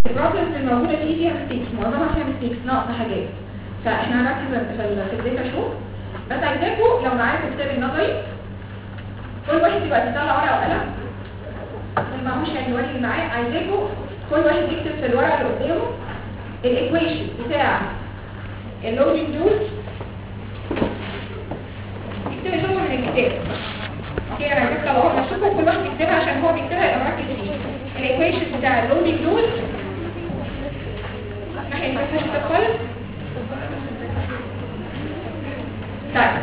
البروبلمز الموجوده دي فيها ميستيكس معظمها فيها ميستيكس ناقصه حاجات فاحنا هنركز في ال- في الداتا شو بس عايزاكم لو معاكم كتاب النظري كل واحد يبقى يطلع ورقه وقلم اللي معهوش هيوري اللي معاه عايزاكم كل واحد يكتب في الورقه اللي قدامه الايكويشن بتاع اللودنج دوز يكتب هو من الكتاب اوكي انا عايزاك تطلعوها نفسكم كل واحد يكتبها عشان هو بيكتبها يبقى مركز فيه الايكويشن بتاع اللودنج دوز ناحيه ما فيهاش كتاب خالص طيب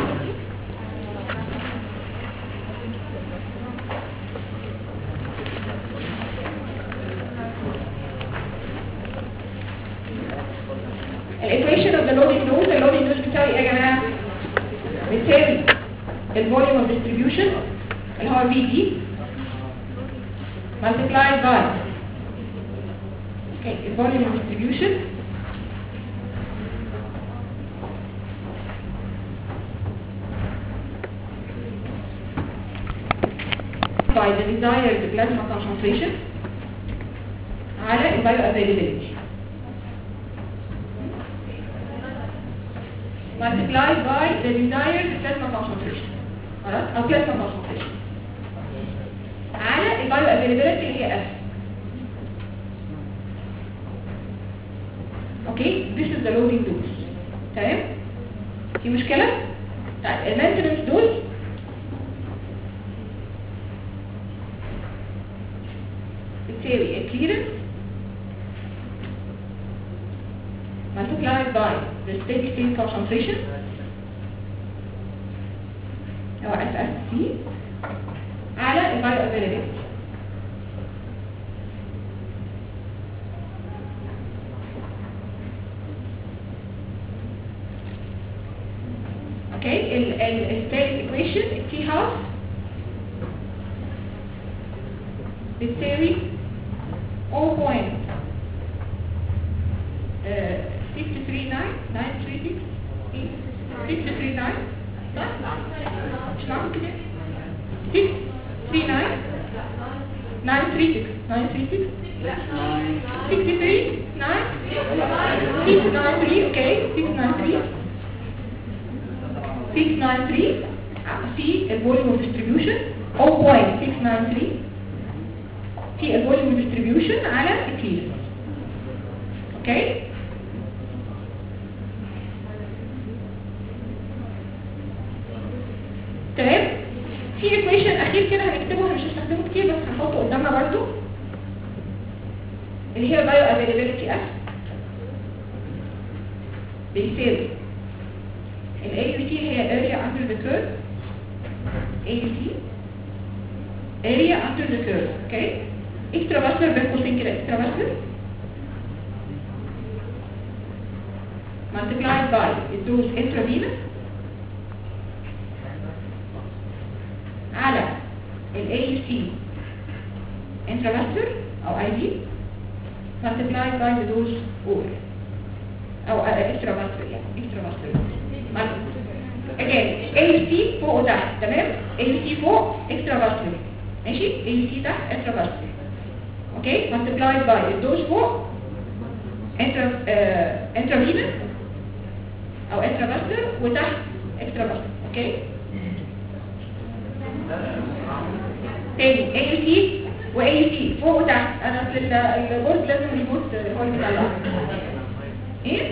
الايكويشن اوف ذا لودنج دوز اللودنج دوز بتساوي ايه يا جماعه بتساوي الفوليوم اوف ديستريبيوشن اللي هو في دي multiplied by okay الفوليوم اوف ديستريبيوشن by the desired plasma concentration على البايو availability multiplied by the desired plasma concentration خلاص او plasma concentration على البايو availability اللي هي F اوكي this is the loading dose تمام في مشكلة طيب المينتنس دوز بتساوي الكليرنس multiplied by the steady state concentration أو SSC على البايو availability اوكي ال ال state equation T half بتساوي 0.639 936 639 صح؟ مش معقول كده 639 936 936 63 9 693 اوكي 693 693 في الفوليوم ديستريبيوشن 0.693 في الفوليوم ديستريبيوشن على الكليرنس اوكي تمام في ايكويشن اخير كده هنكتبه انا مش هستخدمه كتير بس هنحطه قدامنا برضو اللي هي بايو افيلابيلتي اس بيساوي ال AUT هي area under the curve AUT area under the curve okay extravascular بين قوسين كده extravascular multiplied by الدوز intravenous على ال AUC intravascular او IV multiplied by the dose oral او extravascular يعني extravascular again AUC فوق وتحت تمام AUC فوق extravascular ماشي AUC تحت extravascular اوكي multiplied by الدوز فوق intra uh, intravenous او extravascular وتحت extravascular اوكي تاني AUC و AUC فوق وتحت انا اصل ال- البورد لازم البورد هو اللي بيطلعه ايه؟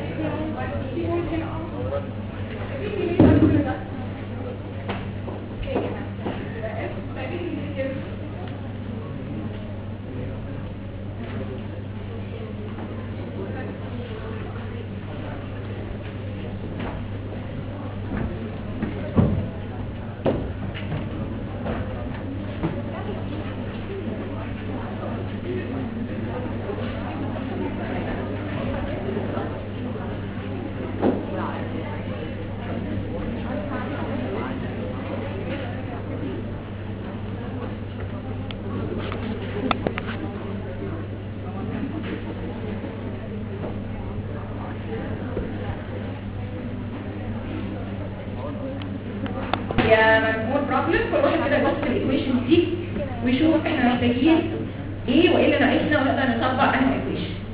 يا مجموع بروبلم كل واحد كده يبص في الايكويشن دي ويشوف احنا محتاجين ايه وايه اللي ناقصنا ونقدر نطبق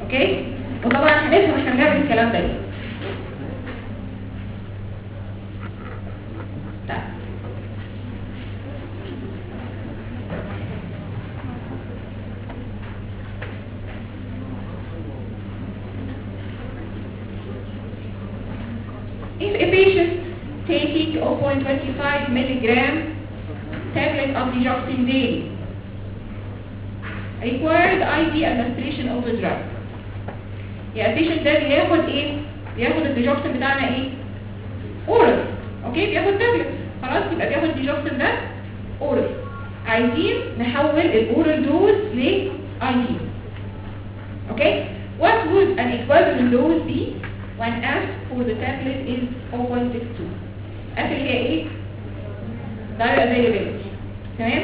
اوكي وطبعا هنفهم احنا بنعمل الكلام ده ليه طيب. If a patient taking 0.25 milligram tablet of digoxin daily required IV administration of the drug يعني البيشنت ده بياخد ايه بياخد الديجوكسين بتاعنا ايه اورال اوكي بياخد تابلت خلاص يبقى بياخد الديجوكسين ده اورال عايزين نحول الاورال دوز ل اي في اوكي what would an equivalent dose be when asked for the tablet is 0.62 اخر هي ايه direct availability تمام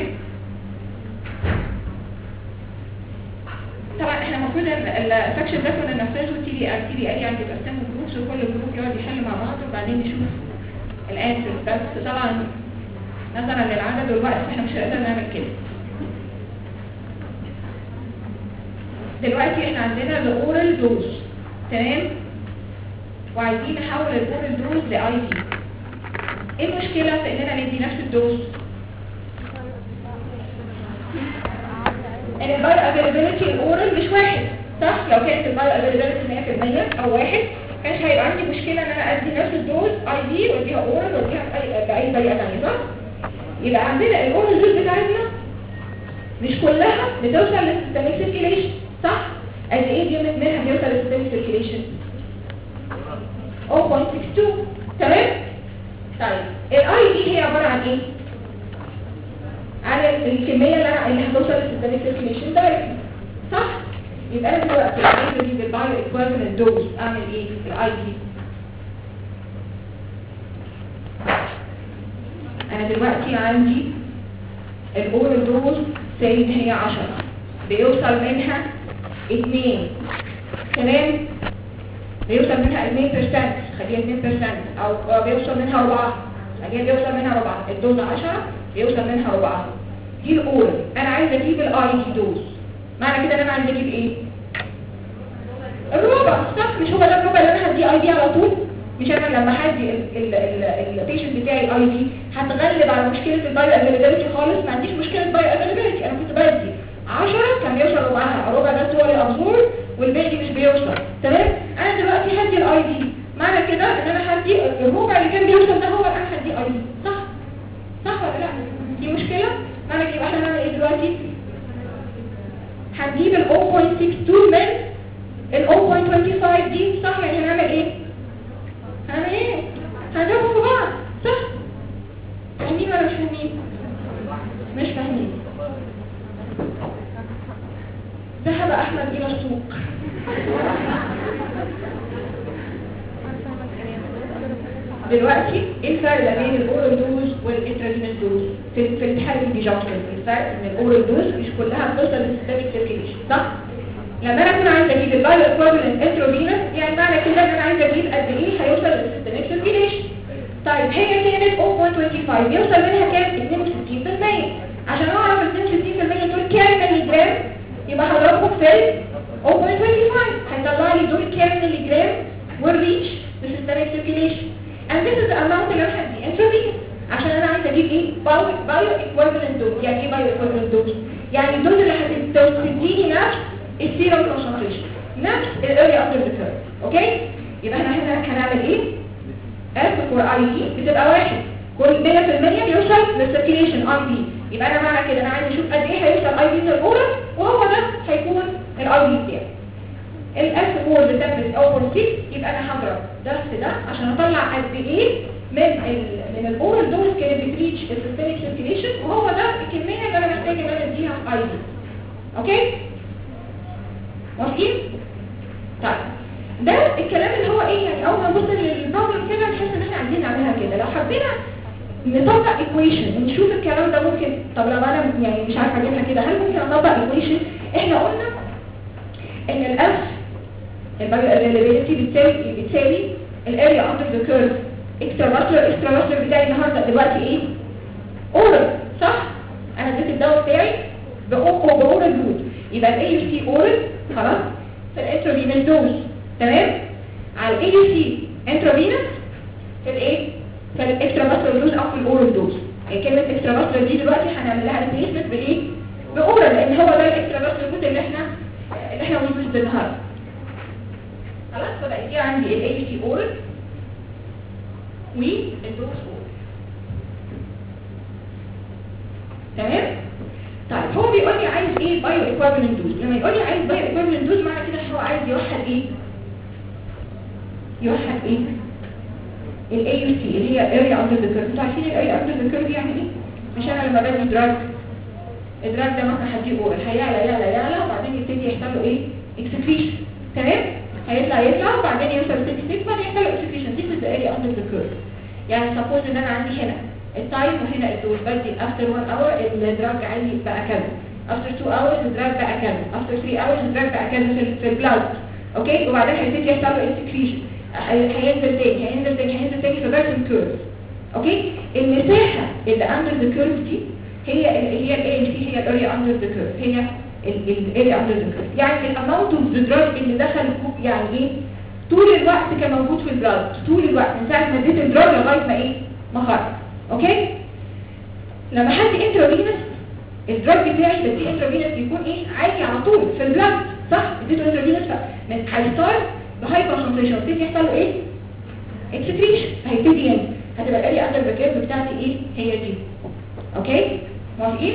طبعا احنا المفروض السكشن ده كنا ننفذه تي بي ار تي بي ار يعني بيقسموا جروبس وكل جروب يقعد يحل مع بعض وبعدين نشوف الانسر بس طبعا نظرا للعدد والوقت احنا مش هنقدر نعمل كده دلوقتي احنا عندنا الاورال دوز تمام وعايزين نحول الاورال دوز لاي في ايه المشكله في اننا ندي نفس الدوز ان البايو افيلابيلتي الاورال مش واحد صح لو كانت البايو افيلابيلتي 100% او واحد كانش هيبقى عندي مشكله ان انا ادي نفس الدوز اي دي واديها اورال واديها باي باي طريقه ثانيه صح يبقى عندنا الاورال دوز بتاعتنا مش كلها بتوصل للسيستميك سيركيليشن صح قد ايه دي منها بيوصل للسيستميك سيركيليشن 0.62 تمام طيب الاي دي هي عباره عن ايه على الكمية اللي انا اللي هتوصل للسيستميك سيركيليشن دايركتلي صح يبقى انا دلوقتي عايز اجيب البايو ايكويفالنت دوز اعمل ايه الاي دي انا دلوقتي عندي الاورال دوز سيد هي 10 بيوصل منها 2 تمام بيوصل منها 2% خليها 2% او بيوصل منها 4 خليها بيوصل منها 4 الدوز 10 بيوصل منها 4 دي الاولى انا عايز اجيب الاي دي دوز معنى كده ان انا عايز اجيب ايه الربع صح مش هو ده الربع اللي انا هديه اي دي على طول مش انا لما هدي البيشنت بتاعي الاي دي هتغلب على مشكله البايو افيلابيلتي خالص ما عنديش مشكله بايو افيلابيلتي انا كنت بدي 10 كان بيوصل ربعها ربع بس هو اللي ابزور والباقي مش بيوصل تمام انا دلوقتي هدي الاي دي معنى كده ان انا هدي الربع اللي كان بيوصل ده هو انا هدي اي دي صح صح ولا لا دي مشكله معنى كده احنا هنعمل ايه دلوقتي هنجيب ال 0.62 من ال 0.25 دي صح يعني هنعمل ايه هنعمل ايه هنضربهم في بعض صح فاهمين ولا مش فاهمين مش فاهمين ذهب احمد الى السوق دلوقتي ايه الفرق ما بين الاورال دوز والانترافينال دوز في في الحاله الديجوكسين الفرق ان الاورال دوز مش كلها بتوصل للسيستميك سيركيليشن صح لما انا اكون عايز اجيب البايو ايكويفالنت انترافينال يعني معنى كده ان انا عايز اجيب قد ايه هيوصل للسيستميك سيركيليشن طيب هي كانت 0.25 يوصل منها كام 62% عشان اعرف ال 62% دول كام ملي جرام يبقى هضربهم في 0.25 هيطلع لي دول كام ملي جرام والريتش للسيستميك سيركيليشن and this is the amount اللي انا هدي انترفيس عشان انا عايز اجيب ايه بايو بايو ايكويفالنت دوز يعني ايه بايو ايكويفالنت دوز يعني الدوز اللي هتديني نفس السيرم كونسنتريشن نفس الاريا اندر ذا كيرف اوكي يبقى احنا هنا هنعمل ايه اف فور اي دي بتبقى واحد كل 100% بيوصل للسيركيليشن اي دي يبقى انا معنى كده انا عايز اشوف قد ايه هيوصل اي دي الاولى وهو ده هيكون الاي دي بتاعي الاس 4 بتثبت او 6 يبقى انا هضرب ده في ده عشان اطلع قد ايه من ال من الاورال دوز كانت بتريتش السيستميك سيركيليشن وهو ده الكميه اللي انا محتاجه ان انا اديها اي دي اوكي موافقين طيب ده الكلام اللي هو ايه يعني اول ما نبص للبروبلم كده نحس ان احنا عايزين نعملها كده لو حبينا نطبق ايكويشن ونشوف الكلام ده ممكن طب لو انا يعني مش عارفه اجيبها كده هل ممكن اطبق ايكويشن احنا قلنا ان الاف البايو افيلابيلتي بتساوي بتساوي الاريا اندر ذا كيرف اكسترا ماسلر اكسترا ماسلر بتاعي النهارده دلوقتي ايه اورال صح انا اديت الدواء بتاعي باورال جود يبقى الاي يو سي اورال خلاص فالاتش انترافينوس دوز تمام على الاي يو سي انترافينوس في الايه في الاكسترا ماسكولار دوز او في الاورال دوز يعني كلمه اكسترا ماسكولار دي دلوقتي هنعمل لها ريبليسمنت بايه باورال لان هو ده الاكسترا ماسكولار دوز اللي احنا اللي احنا بنقول النهارده خلاص فبقى دي عندي الاي يو سي اورال والدوز اورال تمام طيب هو بيقول لي عايز ايه بايو ايكويفالنت دوز لما يقول لي عايز بايو ايكويفالنت دوز معنى كده ان هو عايز يوحد ايه يوحد ايه الاي يو سي اللي هي اريا اندر ذا كيرف انتوا عارفين الاريا اندر ذا كيرف يعني ايه مش انا لما بدي دراج الدراج ده مثلا هديه اورال هيعلى يعلى يعلى وبعدين يبتدي يحصل له ايه اكسكريشن تمام هيطلع يطلع وبعدين يوصل 6 6 بعدين يحصل له اكسكريشن دي is the area under the curve يعني سبوز ان انا عندي هنا التايم وهنا الدوز بدي افتر 1 اور الدراج عندي بقى كذا افتر 2 اورز الدراج بقى كذا افتر 3 اورز الدراج بقى كذا في, في البلاد اوكي وبعدين هيبتدي يحصل له اكسكريشن هينزل تاني هينزل تاني هينزل تاني في بيرسون كيرف اوكي المساحه اللي اندر ذا كيرف دي هي اللي هي الاي سي هي الاريا اندر ذا كيرف هي الاريا اندر ذا كيرف يعني الاماونت اوف ذا دراج اللي دخل يعني ايه طول الوقت كان موجود في البلاد طول الوقت من ساعه ما اديت الدراج لغايه ما ايه ما خرج اوكي لما حد انترافينس الدراج بتاعي بديه انترافينس بيكون ايه عالي على طول في البلاد صح اديته انترافينس من هيستارت بهاي كونسنتريشن يبتدي يحصل له ايه اكسكريشن هيبتدي هنا هتبقى الاريا اندر الكيرف بتاعتي ايه هي دي اوكي موافقين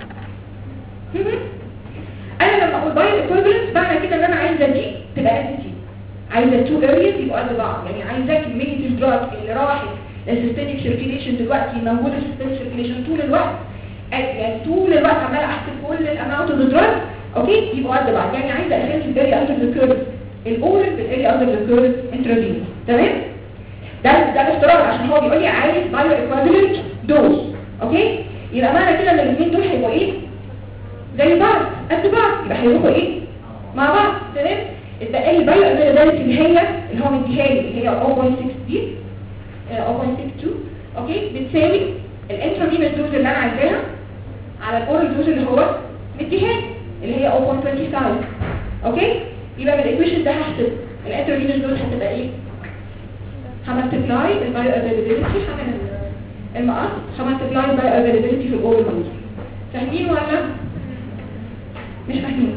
انا لما اقول بايو ايكويفالنس معنى كده ان انا عايزه دي تبقى قد دي عايزه تو ارياز يبقوا قد بعض يعني عايزه كميه الدراج اللي راحت للسيستميك سيركيليشن دلوقتي موجوده في السيستميك سيركيليشن طول الوقت يعني طول الوقت عماله احسب كل الاماونت اوف دراج اوكي يبقوا قد بعض يعني عايزه اخلي الاريا اندر ذا كيرف الاورال بالاريا اندر ذا كيرف انترافينوس تمام ده ده الافتراض عشان هو بيقول لي عايز بايو ايكويفالنت دوز اوكي يبقى معنى كده ان الاثنين دول هيبقوا ايه زي بعض قد بعض يبقى هيروحوا ايه مع بعض تمام الباقي البايو ايكويفالنت اللي هي اللي هو مديها لي اللي هي 0.6 دي 0.62 اوكي بتساوي الانترافينوس دوز اللي انا عايزاها على الاورال دوز اللي هو مديها لي اللي هي 0.25 اوكي يبقى بالايكويشن ده هحسب الانترافينوس دوز هتبقى ايه هملتبلاي البايو افيلابيلتي هعمل المقص هملتبلاي البايو افيلابيلتي في الاورال دوز فاهمين ولا مش فاهمين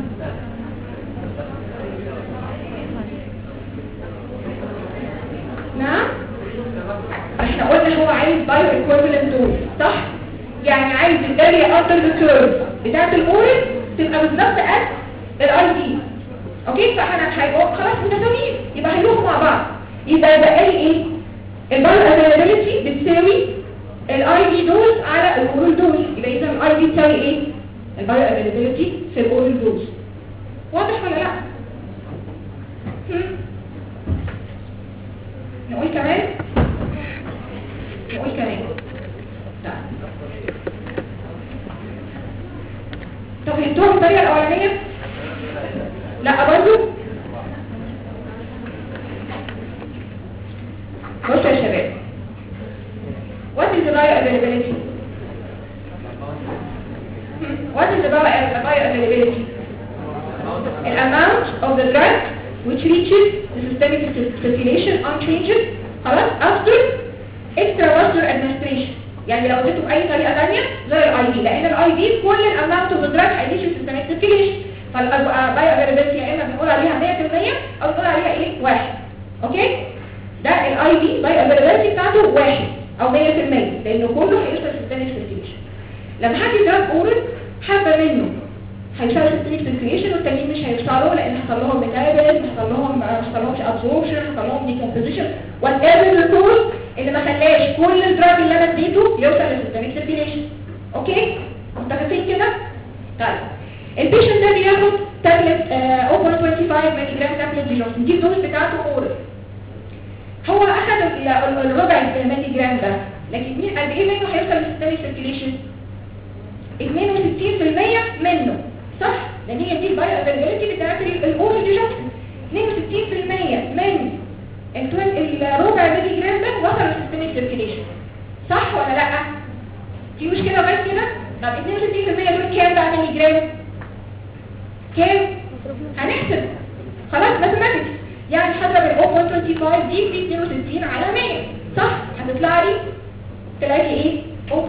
نعم احنا قلنا هو عايز بايو ايكويفالنت دوز صح يعني عايز الاريا اندر ذا كيرف بتاعت الاورال تبقى بالظبط قد الاي دي اوكي فاحنا هيبقوا خلاص متساويين يبقى هيروحوا مع بعض يبقى بقى لي ايه البايو افيلابيلتي بتساوي الاي دي دوز على الاورال دوز يبقى اذا الاي دي تساوي ايه البايو افيلابيلتي في الاورال دوز واضح ولا لا هم؟ نقول كمان نقول كمان طيب. طب فهمتوها الطريقه الاولانيه لا برضه بصوا يا شباب what is the bioavailability what is the bio- bioavailability the amount of the drug which reaches the systemic circulation unchanged خلاص after extravascular administration يعني لو اديته باي طريقه ثانيه غير الاي دي لان الاي دي كل الاماونت اوف دراج هيجي في السيستميك سيركيليشن فالبايو افيلابيلتي يا اما بنقول عليها 100% او بنقول عليها ايه واحد اوكي ده الاي دي بايو افيلابيلتي بتاعته واحد او 100% لانه كله هيوصل للسيستميك سيركيليشن لما حد يدرج اورال حبه منه هيشتغل سيستميك سيركيليشن والتانيين مش هيوصلوا لان حصل لهم ميتابوليزم حصل لهم ما حصل لهمش ابزوربشن حصل لهم ديكومبوزيشن وات ايفر الكوز اللي ما خلاش كل الدراج اللي انا اديته يوصل للسيستميك سيركيليشن اوكي متفقين كده طيب البيشنت ده بياخد تابلت 0.25 ملي جرام تابلت ديجوكسين دي الدوز بتاعته اورال هو اخذ ال- ال- الربع ملي جرام ده لكن مين قد ايه منه هيوصل للسيستميك سيركيليشن 62% منه صح لان هي دي البايو افيلابيلتي بتاعت الاورال ديجوكسين 62% من التوين- الربع ملي جرام ده وصل للسيستميك سيركيليشن صح ولا لا في مشكله بس كده طب 62% دول كام بقى ملي جرام كام هنحسب خلاص مثلا 0.25 دي في 62 على 100 صح هتطلع لي تلاقي ايه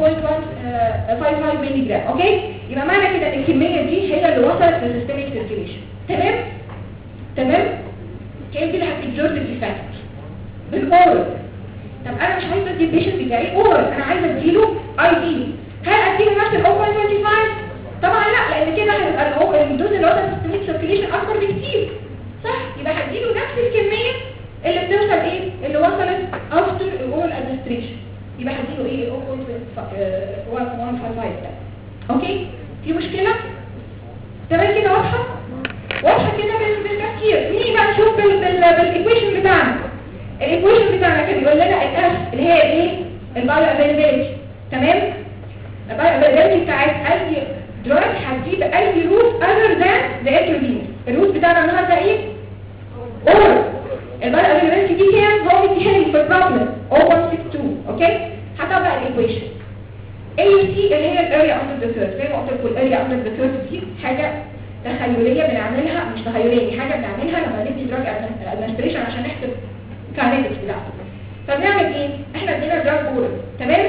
0.155 مللي جرام اوكي يبقى معنى كده ان الكميه دي هي اللي وصلت للسيستميك سيركيليشن تمام تمام هي دي اللي هتكزورت الافكت بالاورال طب انا مش عايزه ادي البيشنت بتاعي اورال انا عايزه اديله اي دي هل اديله نفس ال 0.25 طبعا لا لان كده هيبقى الهو- الدوز اللي وصل للسيستميك سيركيليشن اكبر بكتير صح يبقى هديله نفس الكميه اللي بتوصل ايه اللي وصلت افتر الاورال ادمنستريشن يبقى هديله ايه 0.155 ده اوكي في مشكله تمام كده واضحه واضحه كده بال- بالتفكير نيجي بقى نشوف بال- بال- بالايكويشن بتاعنا الايكويشن بتاعنا كان بيقول لنا الاس اللي هي ايه البايو افيلابيلتي تمام البايو افيلابيلتي بتاعت اي دراج هتجيب اي روت اذر ذان ذا انترفينس الروت بتاعنا النهارده ايه اور البايو افيلابيلتي دي كام هو مديها لي في البروبلم 0.62 اوكي هطبق الايكويشن AUC اللي هي الاريا اندر ذا كيرف زي ما قلت لكم الاريا اندر ذا كيرف دي حاجه تخيليه بنعملها مش تخيليه دي حاجه بنعملها لما ندي دراج ادمنستريشن عشان نحسب كاينetics بتاعته فبنعمل ايه احنا ادينا دراج اورال تمام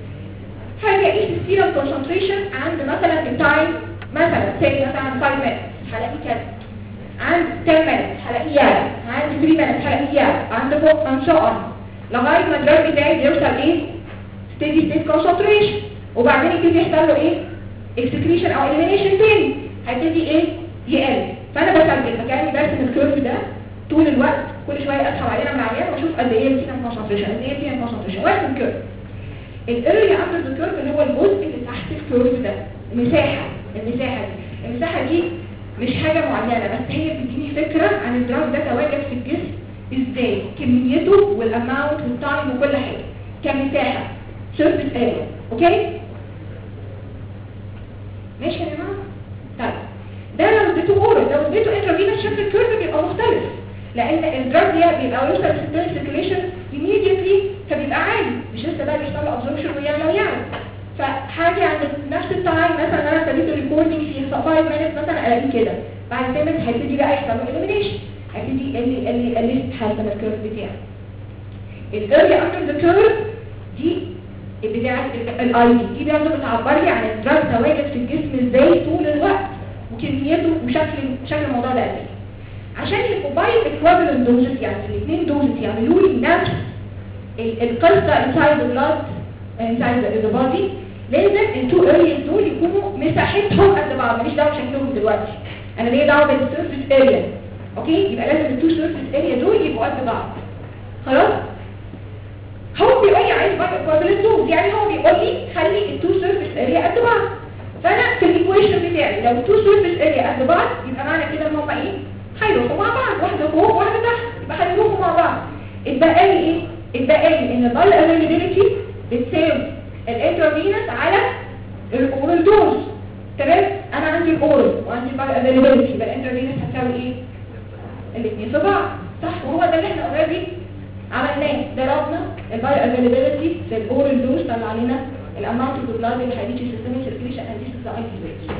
حاجه ايه السيرم كونسنتريشن عند مثلا التايم مثلا سي مثلا عند 5 minutes هلاقي كذا عند 10 minutes هلاقيه يالا عند 3 minutes هلاقيه يالا عند فوق and so on لغايه ما الدراج بتاعي بيوصل ايه steady state concentration وبعدين يبتدي يحصل له ايه excretion او elimination تاني هيبتدي ايه يقل فانا بسجل كاني برسم الكيرف ده طول الوقت كل شويه اسحب علينا من العيان واشوف قد ايه السيرم كونسنتريشن قد ايه السيرم كونسنتريشن وارسم كيرف الاريا اندر ذا كيرف اللي هو الجزء اللي تحت الكيرف ده المساحه المساحه دي المساحه دي مش حاجه معينه بس هي بتديني فكره عن الدراج ده تواجد في الجسم ازاي كميته والاماونت والتايم وكل حاجه كمساحه سيرفيس اريا اوكي ماشي يا جماعه طيب ده لو اديته اورال لو اديته انترافينوس شكل الكيرف بيبقى مختلف لان الدراج ده بيبقى يوصل للسيستم سيركيليشن immediately فبيبقى عالي مش لسه بقى بيحصل له ابزوربشن ويعلى ويعلى فحاجه عند نفس التايم مثلا انا ابتديت ريكوردنج في 5 minutes مثلا الاقيه كده بعد 10 minutes هيبتدي بقى يحصل له elimination هيبتدي يقل يقل يقل حسب الكيرف بتاعه الاريا اندر ذا كيرف دي بتاعت الاي دي دي برضه بتعبر لي عن الدراج تواجد في الجسم ازاي طول الوقت وكميته وشكل شكل الموضوع ده قد ايه عشان يبقوا بايو ايكويفالنت دوزز يعني الاثنين دوزز يعملوا لي نفس ال- القصه انسايد بلاد انسايد ذا بادي لازم التو ارياز دول يكونوا مساحتهم قد بعض ماليش دعوه بشكلهم دلوقتي انا ليا دعوه بالسيرفيس اريا اوكي يبقى لازم التو سيرفيس اريا دول يبقوا قد بعض خلاص هو بيقول لي عايز بايو ايكويفالنت دوز يعني هو بيقول لي خلي التو سيرفيس اريا قد بعض فانا في الايكويشن بتاعي لو التو سيرفيس اريا قد بعض يبقى معنى كده ان هم ايه هيروحوا مع بعض واحده فوق واحده تحت يبقى هيروحوا مع بعض اتبقى لي ايه اتبقى لي ان البايو افيلابيلتي بتساوي الانترافينس على الاورال دوز تمام انا عندي الاورال وعندي البايو افيلابيلتي يبقى الانترافينس هتساوي ايه الاثنين في بعض صح وهو ده اللي احنا اوريدي عملناه ضربنا البايو افيلابيلتي في الاورال دوز طلع لنا الاماونت اوف بلاد اللي هيجي سيستميك سيركيليشن اند ذيس از اي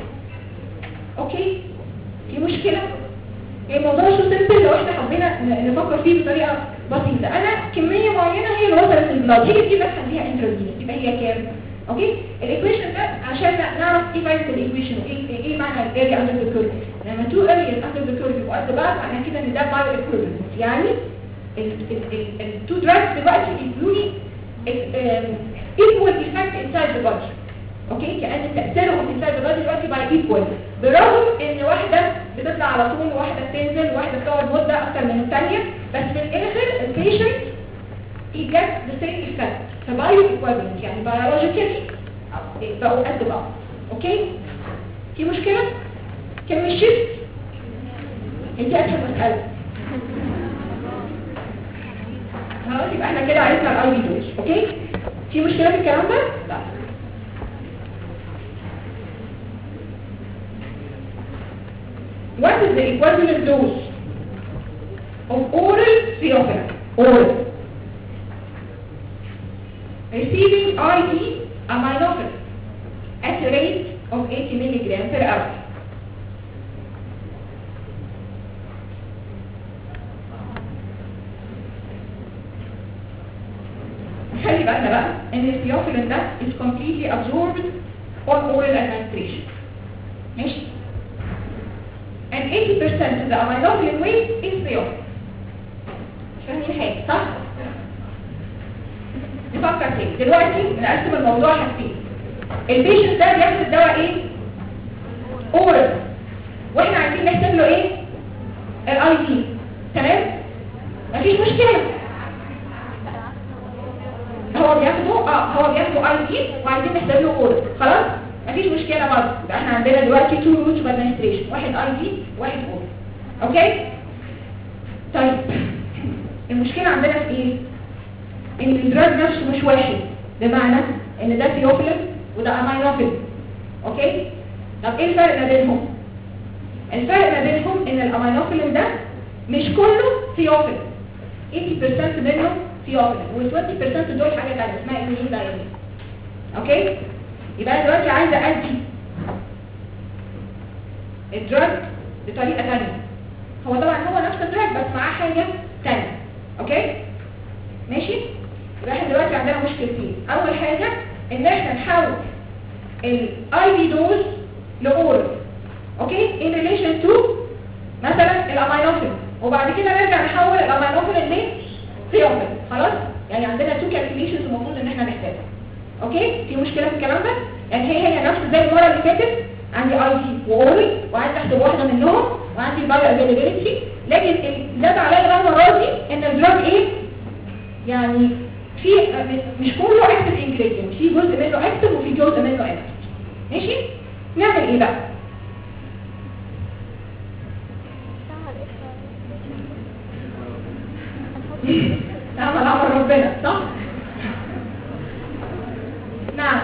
اوكي في مشكله هي الموضوع شو سيمبل لو احنا حبينا ن- نفكر فيه بطريقه بسيطه انا كميه معينه هي اللي وصلت للبلاد هي دي بس هديها انترفينس يبقى هي كام اوكي الايكويشن ده عشان نعرف ايه فايده الايكويشن وايه ايه معنى الاريا اندر ذا كيرف لما تو ارياز اندر ذا كيرف يبقوا قد بعض معنى كده ان ده بايو ايكويفالنت يعني التو دراجز دلوقتي بيدوني equal effect inside the body اوكي كأن تأثيرهم inside the body دلوقتي بقى equal برغم ان واحدة بتطلع على طول وواحدة بتنزل وواحدة بتقعد مدة اكتر من الثانية بس في الاخر البيشنت he gets the same effect فبايو equivalent يعني biologically بقوا قد بعض اوكي في مشكلة كم الشيفت انت اسهل مسألة خلاص يبقى احنا كده عرفنا الاي بي دوز اوكي في مشكله في الكلام ده لا What is the equivalent dose of oral theophylline? Oral. Receiving IV aminophylline at a rate of 80 milligram per hour. خلي بالنا بقى ان الثيوفيلين ده is completely absorbed on oral administration ماشي and 80% of the aminophilin weight is theophylline مش فاهمين حاجه صح؟ نفكر تاني دلوقتي نقسم الموضوع حاجتين البيشنت ده بياخد الدواء ايه؟ اورال واحنا عايزين نحسب له ايه؟ الاي دي تمام؟ مفيش مشكله هو بياخده اه هو بياخده اي دي وعايزين نحسب له اورال خلاص؟ مفيش مشكله برضه يبقى احنا عندنا دلوقتي تو روتس ادمنستريشن واحد اي دي وواحد اورال اوكي؟ طيب المشكله عندنا في ايه؟ ان الدراج نفسه مش واحد بمعنى ان ده ثيوفيلين وده امينوفيلين اوكي طب ايه الفرق ما بينهم الفرق ما بينهم ان الامينوفيلين ده مش كله ثيوفيلين 80% منه ثيوفيلين وال 20% دول حاجه ثانيه اسمها امينين دايمين اوكي يبقى انا دلوقتي عايزه ادي الدراج بطريقه ثانيه هو طبعا هو نفس الدراج بس معاه حاجه ثانيه اوكي ماشي يبقى احنا دلوقتي عندنا مشكلتين اول حاجه ان احنا نحول الاي بي دوز لاورال اوكي ان ريليشن تو مثلا الامينوفيل وبعد كده نرجع نحول الامينوفيل لثيوفيل خلاص يعني عندنا تو كالكوليشنز المفروض ان احنا نحسبها اوكي في مشكله في الكلام ده يعني هي هي نفس زي المره اللي فاتت عندي اي بي واورال وعايز احسب واحده منهم وعندي البايو افيلابيلتي لكن اللي زاد عليا بقى المره دي ان الدراج ايه يعني في مش كله اكتف انجريدينت في جزء منه اكتف وفي جزء منه اكتف ماشي نعمل ايه بقى نعمل امر ربنا صح نعم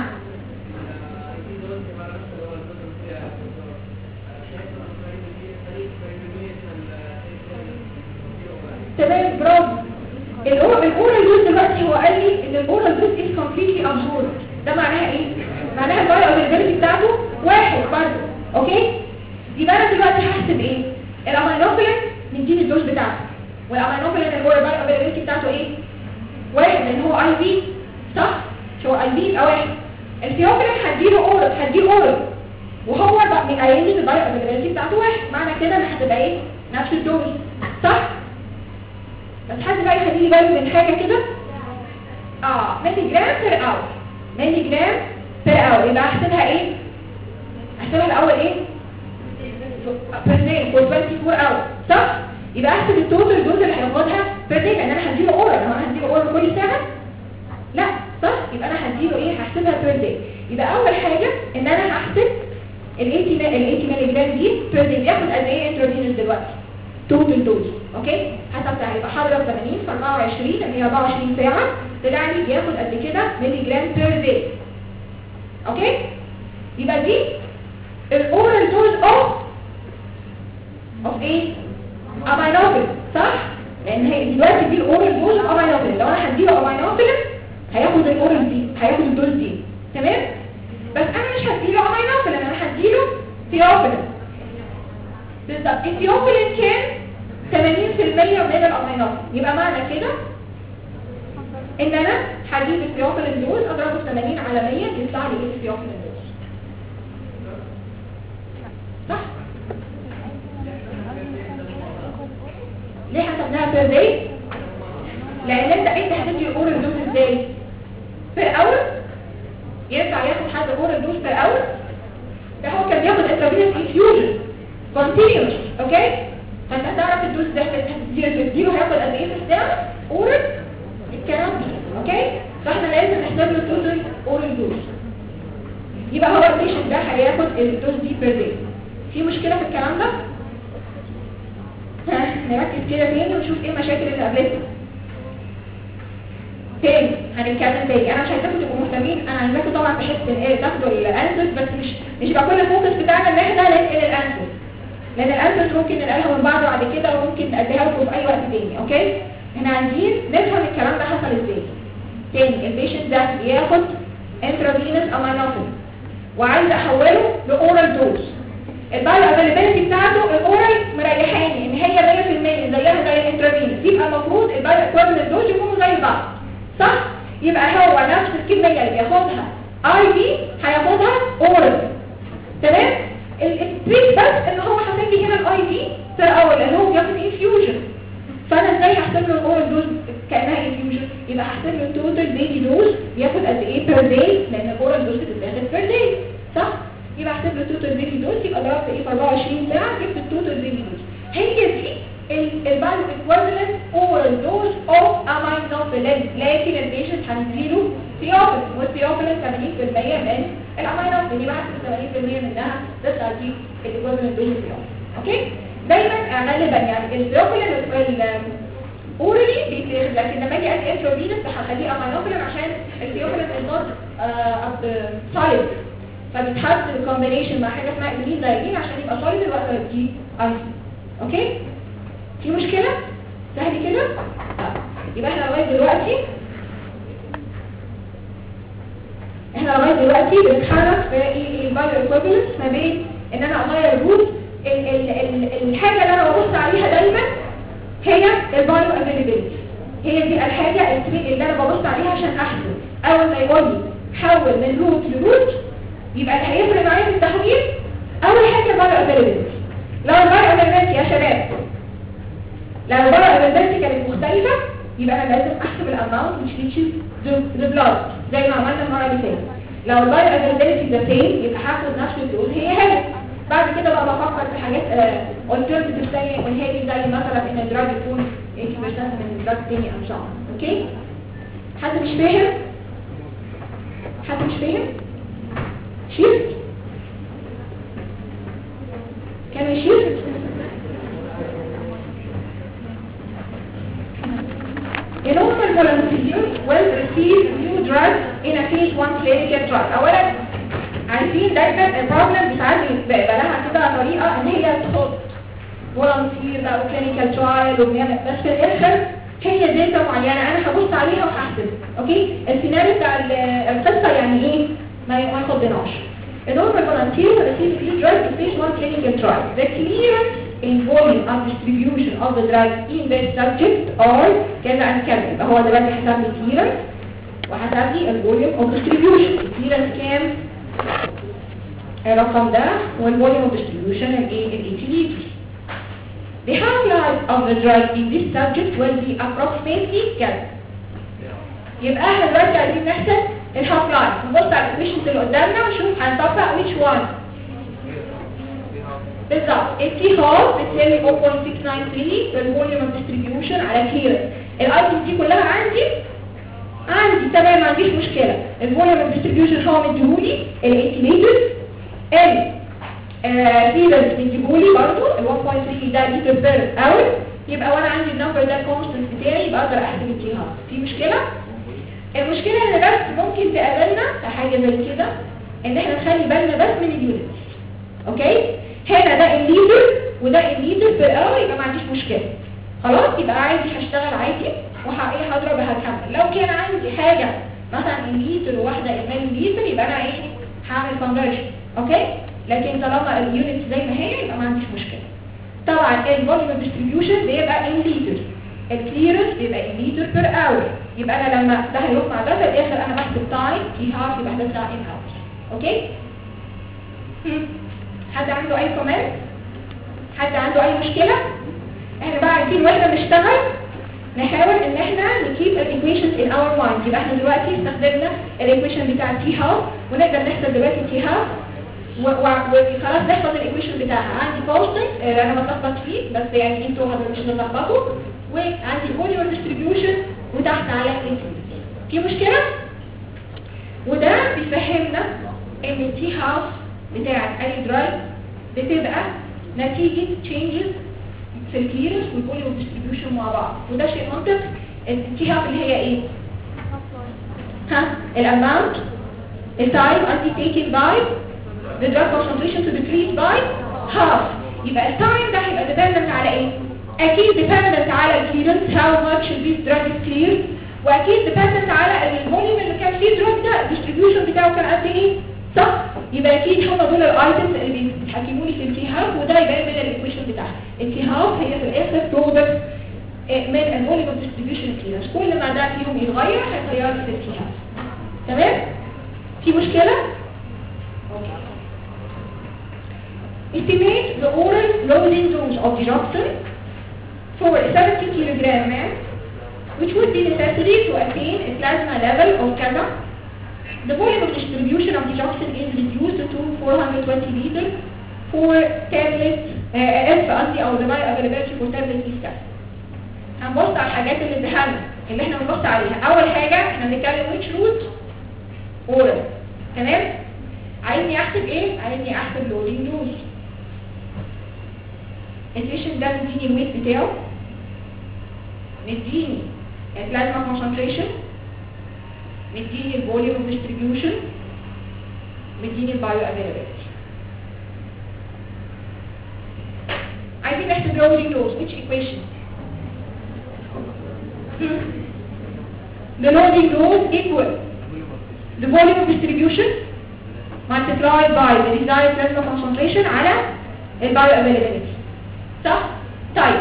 تمام برافو الاورال دوز دلوقتي هو قال لي ان الاورال دوز از كومبليتلي ابزورب ده معناها ايه معناها البايو افيلابيلتي بتاعته واحد برضه اوكي يبقى انا دلوقتي هحسب ايه الامينوفيلين نديني الدوز بتاعته والامينوفيلين اللي هو البايو افيلابيلتي بتاعته ايه واحد لان هو اي بي صح مش هو اي بي يبقى واحد الثيوفيلين هديله اورال هديه اورال وهو بقى قايل لي البايو افيلابيلتي بتاعته واحد معنى كده ان هتبقى ايه نفس الدوز صح بس حد بقى يخلي لي باله من حاجه كده اه ملي جرام بير اور ملي جرام بير اور يبقى احسبها ايه احسبها الاول ايه بير داي فور 24 اور صح يبقى احسب التوتال دوز اللي هياخدها بير داي لان انا هديله اورال انا هديله اورال كل ساعه لا صح يبقى انا هديله ايه هحسبها بير داي يبقى اول حاجه ان انا هحسب ال 80 ال 80 ملي جرام دي بير داي بياخد قد ايه انترفينوس دلوقتي توتال دوز اوكي حسب هيبقى حضرة 80 في 24 اللي هي 24 ساعة طلع لي بياخد قد كده ملي جرام بير داي اوكي يبقى دي الاورال دوز اوف اوف ايه امينوفيل صح لان هي دلوقتي دي الاورال دوز اوف امينوفيل لو انا هديله امينوفيل هياخد الاورال دي هياخد الدوز دي تمام بس انا مش هديله امينوفيل انا هديله ثيوفيلين بالظبط الثيوفيلين كان 80% من الامينات يبقى معنى كده ان انا هجيب الثيوفيلين دوز اضربه في 80 على 100 يطلع لي ايه الثيوفيلين دوز صح ليه حسبناها بير داي لان انت انت هتدي الاورال دوز ازاي بير اور ينفع ياخد حد اورال دوز بير اور ده هو كان بياخد انترفينس انفيوجن كونتينيوس اوكي فانت هتعرف الدوز ده تديله هياخد قد ايه في الساعه اورال الكلام ده اوكي فاحنا لازم نحسب له التوتال اورال دوز يبقى هو البيشنت ده هياخد الدوز دي بير داي في مشكله في الكلام ده ها نركز كده تاني ونشوف ايه المشاكل اللي قابلتنا تاني هنتكلم تاني انا مش عايزاكم تبقوا مهتمين انا عايزاكم طبعا تحسوا ان ايه تاخدوا الانسس بس مش مش يبقى كل الفوكس بتاعنا ان احنا ننقل الانسس لان الانسس ممكن ننقلها من بعض بعد كده وممكن نأديها لكم في اي وقت تاني اوكي احنا عايزين نفهم الكلام ده حصل ازاي تاني البيشنت ده بياخد انترافينوس امينوفيل وعايز احوله لاورال دوز البايو افيلابيلتي بتاعته الاورال مريحاني ان هي 100% زيها زي الانترافينوس يبقى المفروض البايو اكويفالنت دوز يكونوا زي بعض صح يبقى هو نفس الكميه اللي بياخدها اي بي هياخدها اورال تمام التريك بس ان هو حاطط لي هنا الاي بي في الاول لان هو بياخد انفيوجن فانا ازاي هحسب له الاورال دوز كانها انفيوجن يبقى هحسب له التوتال ديلي دوز بياخد قد ايه بير داي لان الاورال دوز بتتاخد بير داي صح يبقى احسب له التوتال ديلي دوز يبقى ضربت ايه في 24 ساعه جبت التوتال ديلي دوز هي دي البايو ايكويفالنت اورال دوز اوف امينوفيلين لكن البيشنت هنديله ثيوفيلين والثيوفيلين 80% من الامينوفيلين يبقى هحسب 80% منها تطلع دي الايكويفالنت دوز اوكي دايما غالبا يعني الثيوفيلين اورالي بيتاخد لكن لما اجي ادي انترافينس هخليه امينوفيلين عشان الثيوفيلين از نوت سوليد فبيتحط الكومبينيشن مع حاجه اسمها ادرين دايلين عشان يبقى سوليد الوقت دي اي اوكي في مشكله سهل كده آه. يبقى احنا لغايه دلوقتي احنا لغايه دلوقتي بنتحرك في البايو ايكويفالنس ما بين ان انا اغير جزء ال ال ال الحاجه اللي انا ببص عليها دايما هي البايو افيلابيلتي هي دي الحاجه اللي انا ببص عليها عشان احسب اول ما يقول لي حول من روت لروت يبقى اللي هيفرق معايا في التحويل اول حاجه البايو افيلابيلتي لو البايو افيلابيلتي يا شباب لو البايو افيلابيلتي كانت مختلفه يبقى انا لازم احسب الاماونت مش ريتشز ذا بلاد زي ما عملنا المره اللي فاتت لو البايو افيلابيلتي ذا سيم يبقى هاخد نفس الدوز هي هي بعد كده بقى بفكر في حاجات alternative ثانيه والهادي زي مثلا ان الدراج يكون 80% من الدراج تاني او شاء اوكي حد مش فاهم حد مش فاهم شيفت كان يشيفت A normal volunteer will receive new drugs in a phase 1 clinical trial. أولا عارفين دايما البروبلم بتعدي بقى لها كده طريقه ان هي تحط فولنتير بقى وكلينيكال ترايل وبنعمل بس في الاخر هي داتا معينه انا هبص عليها وهحسب اوكي السيناريو بتاع القصه يعني ايه ما ما يخضناش A normal volunteer will receive free drug in phase 1 clinical trial. The clearance in volume of distribution of the drug in the subject are كذا عن كذا يبقى هو دلوقتي حسب لي clearance وحسب لي الفوليوم اوف distribution clearance كام الرقم ده والvolume of distribution الايه الاي The half-life of the drug in this subject will be approximately كذا يبقى احنا دلوقتي عايزين نحسب الهاف لايف نبص على الايكويشنز اللي قدامنا ونشوف هنطبق which one بالظبط التي هاف بتساوي 0.693 بالفوليوم اوف ديستريبيوشن على كيلو الايتم دي كلها عندي عندي تمام ما عنديش مشكله الفوليوم اوف ديستريبيوشن هو مديهولي الانتيليتر ال فيلرز مديهولي برضو ال 1.3 ده لتر بير اور يبقى وانا عندي النمبر ده كونستنت بتاعي يبقى اقدر احسب التي هاف في مشكله المشكله ان بس ممكن تقابلنا في حاجه زي كده ان احنا نخلي بالنا بس من اليونتس اوكي هنا ده الليتر وده الليتر بير اور يبقى ما عنديش مشكله خلاص يبقى عادي هشتغل عادي وهايه هضرب هكمل لو كان عندي حاجه مثلا الليتر واحده الملي لتر يبقى انا ايه هعمل كونفرجن اوكي لكن طالما اليونت زي ما هي يبقى ما عنديش مشكله طبعا الفوليوم ديستريبيوشن بيبقى ان لتر الكليرنس بيبقى ان لتر بير اور يبقى انا لما ده هيروح مع ده في الاخر انا بحسب تايم تي هاف يبقى هتطلع ان اور اوكي هم. حد عنده اي كومنت حد عنده اي مشكله احنا بقى عايزين واحنا بنشتغل نحاول ان احنا نكيب الايكويشنز ان اور مايند يبقى احنا دلوقتي استخدمنا الايكويشن بتاع تي هاف ونقدر نحسب دلوقتي تي هاف وخلاص نحفظ الايكويشن بتاعها عندي كونستنت انا بتلخبط فيه بس يعني انتوا مش هتلخبطوا وعندي فوليوم ديستريبيوشن وتحت على الانتنسيتي في مشكله وده بيفهمنا ان التي هاف بتاعت اي دراج بتبقى نتيجه تشينجز في الكليرنس والفوليوم ديستريبيوشن مع بعض وده شيء منطق التي هاف اللي هي ايه ها الاماونت التايم undertaken by the drug concentration to decrease by half يبقى التايم ده هيبقى dependent على ايه اكيد dependent على الكليرنس how much this drug is cleared واكيد dependent على الفوليوم اللي كان فيه الدراج ده الديستريبيوشن بتاعه كان قد ايه صح يبقى اكيد هم دول الايتمز اللي بيتحكموا لي في التي هاف وده يبان من الايكويشن بتاعها التي هاف هي في الاخر برودكت آه، من الفوليوم ديستريبيوشن كليرنس كل ما ده فيهم يتغير هيغير في الكليرنس تمام في مشكله Estimate the oral loading dose of digoxin for a 70 kilogram man which would be necessary to attain a plasma level of كذا The volume of distribution of digoxin is reduced to 420 liters for tablet uh, F قصدي او the bioavailability for tablet is كذا هنبص على الحاجات اللي اديها لنا اللي احنا بنبص عليها اول حاجه احنا بنتكلم which root oral تمام عايزني احسب ايه عايزني احسب loading dose البيشنت ده مديني الويت بتاعه مديني البلازما كونسنتريشن مديني الفوليوم اوف ديستريبيوشن مديني البايو افيلابيلتي عايزين نحسب loading dose which equation the loading dose equal the volume of distribution multiplied by the desired plasma concentration على البايو افيلابيلتي صح؟ طيب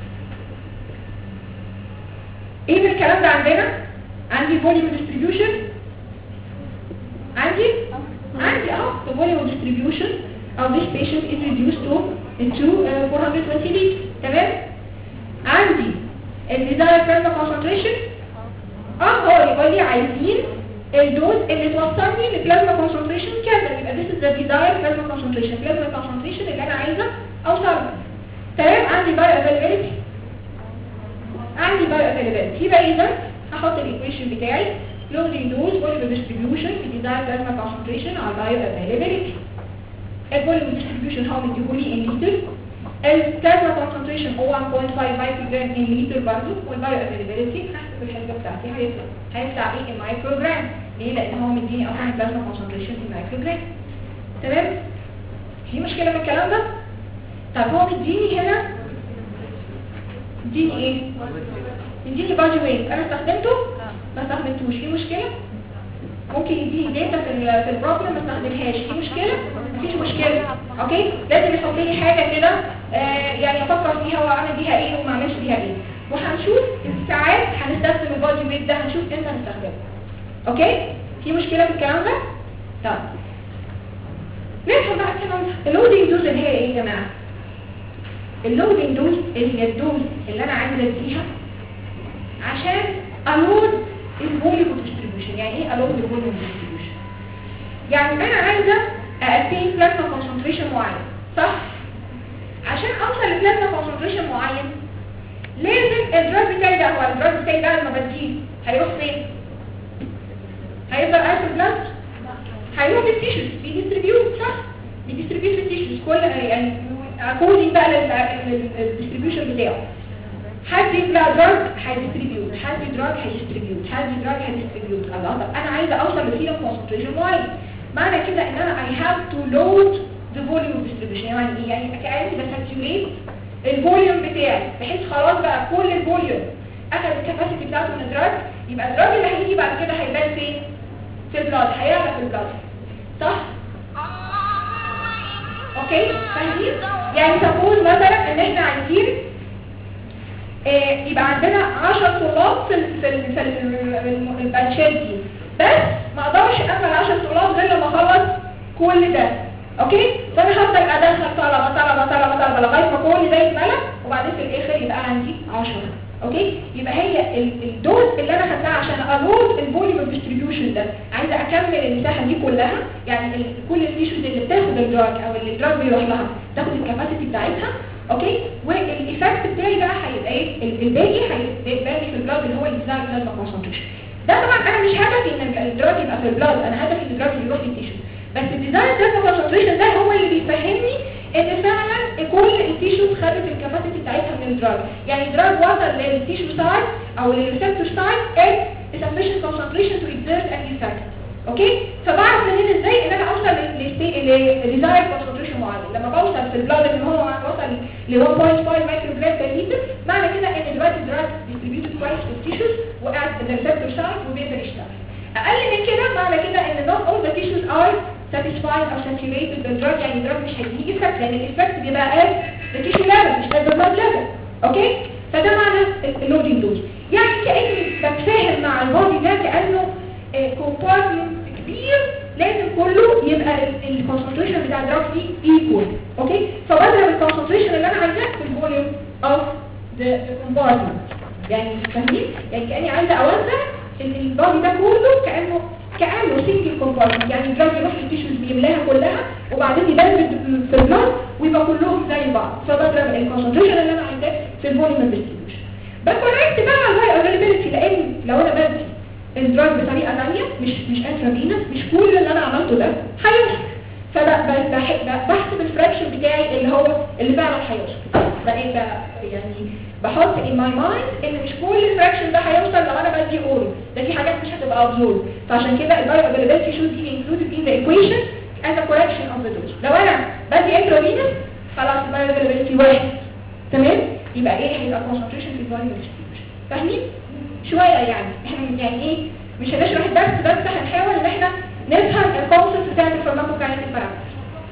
ايه من الكلام ده عندنا؟ عندي volume distribution عندي؟ عندي اهو the volume distribution of this patient is reduced to into uh, 420 liters تمام؟ عندي الديزاير plasma concentration اه هو يبقى لي عايزين الدوز اللي توصلني لبلازما كونسنتريشن كذا يبقى this is the desired plasma concentration plasma concentration اللي انا عايزه اوصل تمام عندي بايو افيلابيلتي عندي بايو افيلابيلتي يبقى اذا هحط الايكويشن بتاعي لودنج دوز فوليوم ديستريبيوشن في ديزاير بلازما كونسنتريشن على البايو افيلابيلتي الفوليوم ديستريبيوشن هو مديهولي ان لتر البلازما كونسنتريشن هو 1.5 مايكرو جرام ان لتر برضه والبايو افيلابيلتي هحسب الحسبه بتاعتي هيطلع هيطلع ايه المايكرو جرام ليه لان هو مديني اصلا البلازما كونسنتريشن في المايكرو جرام تمام في مشكله في الكلام ده طب هو مديني هنا مديني ايه مديني بادي ويت انا استخدمته ما استخدمتوش في مشكله ممكن يديني داتا في ال في البروبلم ما استخدمهاش في مشكله مفيش مشكله اوكي لازم يحط لي حاجه كده آه يعني افكر فيها واعمل بيها ايه وما اعملش بيها ايه وهنشوف الساعات هنستخدم البادي ويت ده هنشوف امتى هنستخدمه اوكي في مشكله في الكلام ده طب نفهم بقى الكلام ده اللودنج دوز اللي هي ايه يا جماعه اللودنج دوز اللي هي الدوز اللي انا عايزه اديها عشان الود الفوليوم ديستريبيوشن يعني ايه الود الفوليوم ديستريبيوشن يعني انا عايزه اتين بلازما كونسنتريشن معين صح عشان اوصل لبلازما كونسنتريشن معين لازم الدراج بتاعي ده هو الدراج بتاعي ده لما بديه هيروح فين هيفضل قاعد في البلاد هيروح للتيشوز بيديستريبيوت صح بيديستريبيوت في التيشوز كل يعني اكوردنج بقى للديستريبيوشن بتاعه حد يبلع دراج هيديستريبيوت حد دراج هيديستريبيوت حد دراج هيديستريبيوت الله طب انا عايزه اوصل لفيلم كونسنتريشن معين معنى كده ان انا I have to load the volume distribution يعني ايه يعني كأني بساتيوريت الفوليوم بتاعي بحيث خلاص بقى كل الفوليوم اخذ الكباسيتي بتاعته من الدراج يبقى الدراج اللي هيجي بعد كده هيبان فين في البلاد هيعلى في البلاد صح اوكي فاهمين يعني سبوز مثلا ان احنا عايزين إيه يبقى عندنا 10 طلاب في ال في ال في ال- البنشات دي بس ما اقدرش اقبل 10 طلاب غير لما اخلص كل ده اوكي فانا هفضل ادخل طلبه طلبه طلبه طلبه لغايه ما كل ده يتملى وبعدين في الاخر يبقى عندي 10 اوكي يبقى هي ال- الدوز اللي انا خدتها عشان الود الفوليوم ديستريبيوشن ده عايزه اكمل المساحه دي كلها يعني ال- كل التيشوز اللي بتاخد الدراج او اللي الدراج بيروح لها تاخد الكاباسيتي بتاعتها اوكي والايفكت بتاعي بقى هيبقى ايه ال- الباقي هيبقى لي في البلاد اللي هو الديزاير بلازما كونسنتريشن ده طبعا انا مش هدفي ان الدراج يبقى في البلاد انا هدفي ان الدراج يروح للتيشوز بس الديزاير بلازما كونسنتريشن ده هو اللي بيفهمني ان فعلا كل التيشوز خدت الكاباسيتي بتاعتها من الدراج يعني الدراج وصل للتيشو سايد او للريسبتور سايد at a sufficient concentration to exert an effect اوكي فبعرف منين ازاي ان انا اوصل لديزاير كونسنتريشن معين لما بوصل في البلاد ان هو وصل ل 1.5 مايكرو جرام بير لتر معنى كده ان دلوقتي الدراج ديستريبيوتد كويس في التيشوز وقاعد في الريسبتور سايد وبيقدر يشتغل اقل من كده معنى كده ان not all the tissues are satisfied or saturated بالدراج يعني الدراج مش هيديني effect لان الايفكت بيبقى at the tissue level مش at the blood level اوكي فده معنى اللودنج دوز يعني كاني بتفاهم مع البادي ده كانه كومبارتمنت كبير لازم كله يبقى الكونسنتريشن بتاع الدراج فيه ايكوال اوكي فبضرب الكونسنتريشن اللي انا عايزاه في الفوليوم اوف ذا كومبارتمنت يعني فاهمين يعني كاني عايزه اوزع البادي ده كله كانه كانه سنجل كومبارتمنت يعني الدراج يروح للتيشوز بيملاها كلها وبعدين يبان في البلاد ويبقى كلهم زي بعض فبضرب الكونسنتريشن اللي انا عايزاه في الفوليوم ديستريبيوشن بكوركت بقى على الافيلابيلتي لان لو انا بدي الدراج بطريقه ثانيه مش مش انترافينس مش كل اللي انا عملته ده هيوصل فبحسب الفراكشن بتاعي اللي هو اللي فعلا هيوصل بقيت يعني بحط in my mind ان مش كل الفراكشن ده هيوصل لو انا بدي اورال ده في حاجات مش هتبقى ابزورب فعشان كده البايو افيلابيلتي should be included in the equation as a correction of the dose لو انا بدي انترافينس خلاص البايو افيلابيلتي واحد تمام يبقى ايه هيبقى concentration في الفوليوم distribution فاهمين شويه يعني احنا يعني ايه مش هنشرح الدرس بس هنحاول ان احنا نفهم الكونسبت بتاعت الفارماكوكاينيتيك بارامترز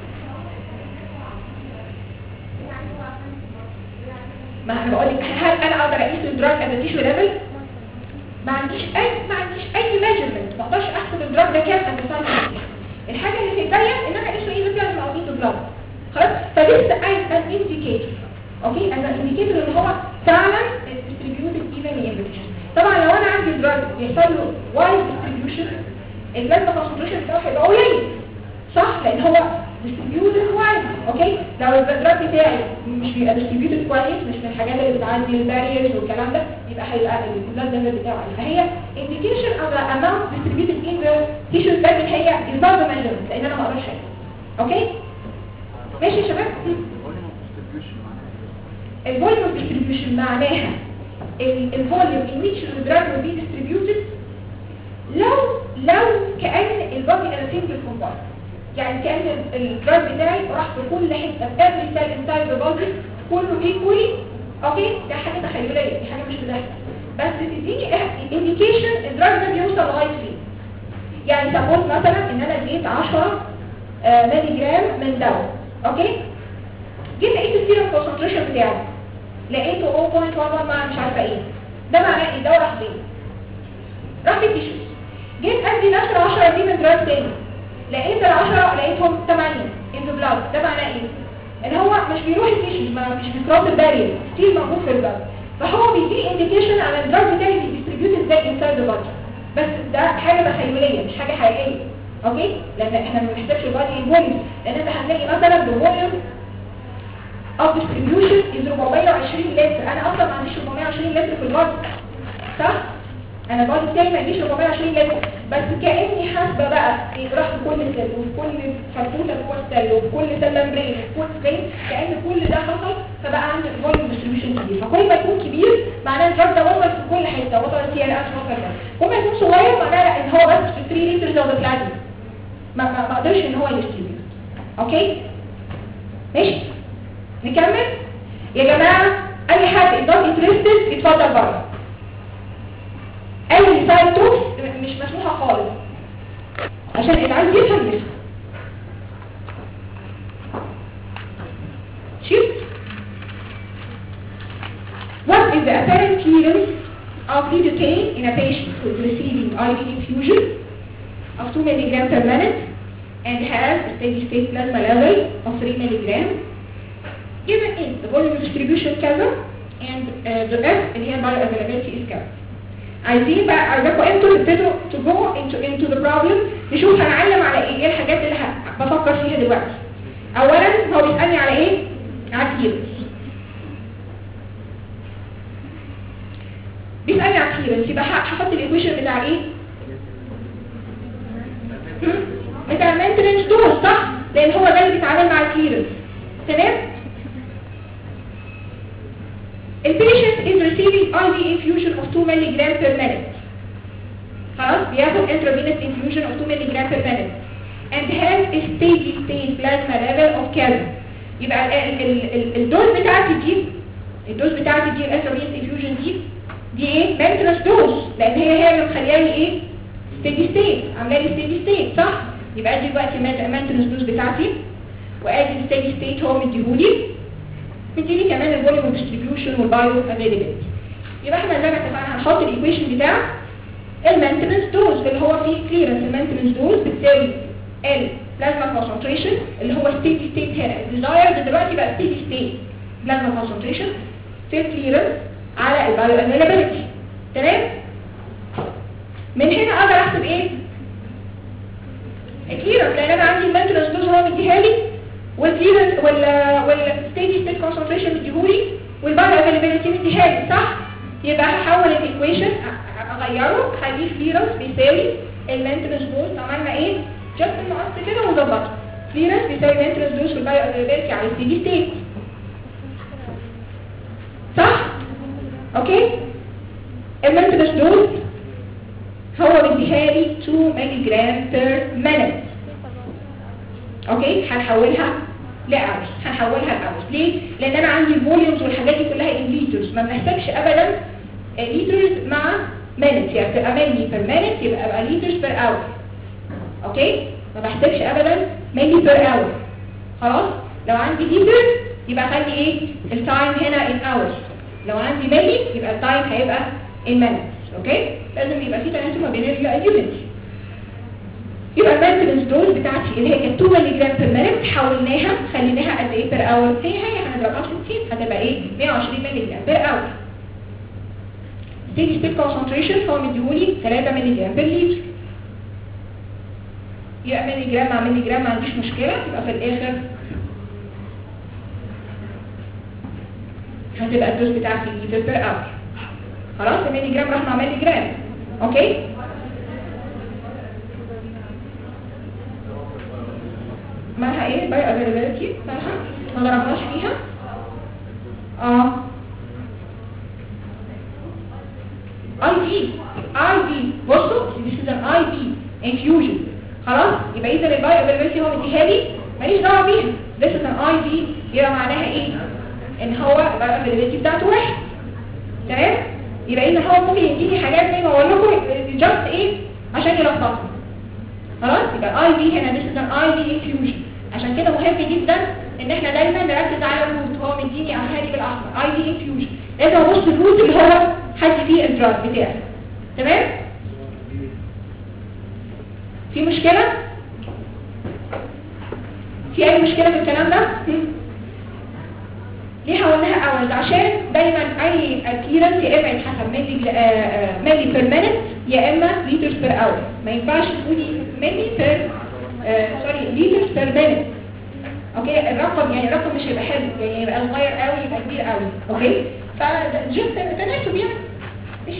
ما انا بقول لك هل انا اقدر اقيس الدراج ات تيشو ليفل ما عنديش اي ما عنديش اي ميجرمنت ما اقدرش احسب الدراج ده كام ات ساينس الحاجه اللي في ايديا ان انا اقيسه ايه مثلا مع الدراج خلاص فلسه عايز ان انديكيتور اوكي انا انديكيتور ان هو فعلا ديستريبيوتد ايفنلي ان طبعا لو انا عندي دراج بيحصل له وايد ديستريبيوشن البلازما كونسنتريشن بتاعه هيبقى قليل صح لان هو ديستريبيوتد كويس اوكي لو الدراج بتاعي مش بيبقى ديستريبيوتد كويس مش من الحاجات اللي بتعدي الباريرز والكلام ده يبقى هيبقى البلاد ليفل بتاعه فهي indication of the amount distributed in the tissues لكن هي is not the measurement لان انا ما اقدرش اوكي ماشي يا شباب الفوليوم ديستريبيوشن معناها الفوليوم in which the drug will be distributed لو لو كأن البادي انا سنجل كومبارت يعني كأن الدراج بتاعي راح في كل حتة في every cell inside the body كله equally اوكي ده حاجة تخيلية دي حاجة مش بتحصل بس تديني indication الدراج ده بيوصل لغاية فين يعني سبوز مثلا ان انا اديت 10 ملي جرام من دواء اوكي جيت لقيت السيرم كونسنتريشن بتاعه لقيته 0.11 مع مش عارفه ايه ده معناه ايه الدواء راح فين راح في التيشوز جيت ادي نفس ال 10 دي من دراج تاني لقيت ال 10 لقيتهم 8 ان ذا بلاد ده معناه ايه ان هو مش بيروح التيشوز ما مش بيكروس البارير ستيل موجود في البلاد فهو بيدي انديكيشن على الدراج بتاعي بيديستريبيوت ازاي انسايد ذا بادي بس ده حاجه تخيليه مش حاجه حقيقيه اوكي لان احنا ما بنحسبش البادي فوليوم لان انت هتلاقي مثلا بفوليوم او ديستريبيوشن از 420 لتر انا اصلا ما عنديش 420 لتر في البادي صح انا البادي بتاعي ما يجيش 420 لتر بس كاني حاسبه بقى راح في كل سيل وفي كل فرفوته جوه السيل وفي كل سيل ممبرين وفي كل سيل كان كل ده حصل فبقى عندي فوليوم ديستريبيوشن كبير فكل ما يكون كبير معناه الدراج ده وصل في كل حته وصل سي ال اس وصل كده كل ما يكون صغير معناه لا ان هو بس في 3 لتر او بتلاقي ما ما ما قدرش ان هو يديستريبيوت اوكي ماشي نكمل يا جماعه اي حد انتم انترستد اتفضل بره اي سايد توكس مش مسموحه خالص عشان اللي عايز يفهم يفهم shift what is the apparent clearance of lidocaine in a patient who is receiving IV infusion of 2 mg per minute and has a steady state plasma level of 3 mg given in the volume distribution كذا and uh, the F اللي هي bioavailability is كذا عايزين بقى عايزاكم انتوا تبتدوا to go into into the problem نشوف هنعلم على ايه ايه الحاجات اللي ه- بفكر فيها دلوقتي اولا هو بيسالني على ايه على الكيرنس بيسالني على الكيرنس يبقى ه- هحط الايكويشن بتاع ايه هم؟ بتاع المينتنس دول صح لان هو ده اللي بيتعامل مع الكيرنس تمام The patient is receiving IV infusion of 2 mg per minute. خلاص بياخد intravenous infusion of 2 mg per minute and has a steady state plasma level of كذا يبقى ال- ال- ال- الدوز بتاعتي دي الدوز بتاعتي دي الانترافينوس infusion دي دي ايه maintenance dose لان هي هي اللي مخلياني ايه steady state عامله لي steady state صح يبقى دي دلوقتي maintenance dose بتاعتي وادي steady state هو مديهولي مديني كمان الفوليوم ديستريبيوشن والبايو افيلابيلتي يبقى احنا زي ما اتفقنا هنحط الايكويشن بتاع المينتنس دوز اللي هو فيه كليرنس المينتنس دوز بتساوي البلازما كونسنتريشن اللي هو ستيدي ستيت هنا الديزايرد دلوقتي بقى ستيدي ستيت بلازما كونسنتريشن في الكليرنس على البايو افيلابيلتي تمام من هنا اقدر احسب ايه الكليرنس لان انا عندي المينتنس دوز هو مديها لي والكليرنس وال والستيدي ستيت كونسنتريشن مديهولي والبايو افيلابيلتي مديها لي صح يبقى هحول الايكويشن اغيره هخليه كليرنس بيساوي المينتنس دوز عملنا ايه جبت المقص كده وظبطه كليرنس بيساوي المينتنس دوز والبايو افيلابيلتي على الستيدي ستيت صح اوكي المينتنس دوز هو مديها لي 2 مللي جرام بير مينت اوكي هنحولها لاورز هنحولها لاورز ليه لان انا عندي الفوليومز والحاجات دي كلها ان ليترز ما بنحتاجش ابدا ليترز مع مينت يعني تبقى ملي بير مينت يبقى ابقى ليترز بير اور اوكي ما بحتاجش ابدا ملي بير اور خلاص لو عندي ليتر يبقى خلي ايه التايم هنا ان اورز لو عندي ملي يبقى التايم هيبقى ان minutes اوكي لازم يبقى في تناسب ما بين اليونتس يبقى المينتنس دوز بتاعتي اللي هي كانت 2 مللي جرام بير مينت حولناها خليناها قد ايه بير اور هي هي هنضربها في 60 هتبقى ايه 120 مللي جرام بير اور ستيدي ستيت كونسنتريشن هو مديهولي 3 مللي جرام بير لتر يبقى مللي جرام مع مللي جرام ما عنديش مشكله يبقى في الاخر هتبقى الدوز بتاعتي لتر بير اور خلاص الملي جرام راح مع ملي جرام اوكي مالها ايه باي افيلابيلتي مالها ما ضربناش فيها اه اي بي اي بي بصوا this is an اي بي infusion خلاص يبقى اذا الباي افيلابيلتي هو مديها لي ماليش دعوه بيها this is an اي بي يبقى معناها ايه ان هو الباي افيلابيلتي بتاعته واحد تمام يبقى اذا هو ممكن يديني حاجات زي ما بقول لكم جاست ايه عشان يلخبطها خلاص يبقى اي بي هنا this is an اي بي infusion عشان كده مهم جدا ان احنا دايما نركز على الروت هو مديني اعهالي بالاحمر اي بي انفيوجن لازم ابص الروت اللي هو حد فيه الدراج بتاعي تمام في مشكله في اي مشكله في الكلام ده هم؟ ليه حولناها اورز عشان دايما اي كليرنس يا اما يتحسب ملي ملي بير مينت يا اما لترز بير اور ما ينفعش تقولي ملي بير سوري لترز بير مينت اوكي الرقم يعني الرقم مش هيبقى حلو يعني يبقى صغير قوي يبقى كبير قوي اوكي فجست تناسب يعني مش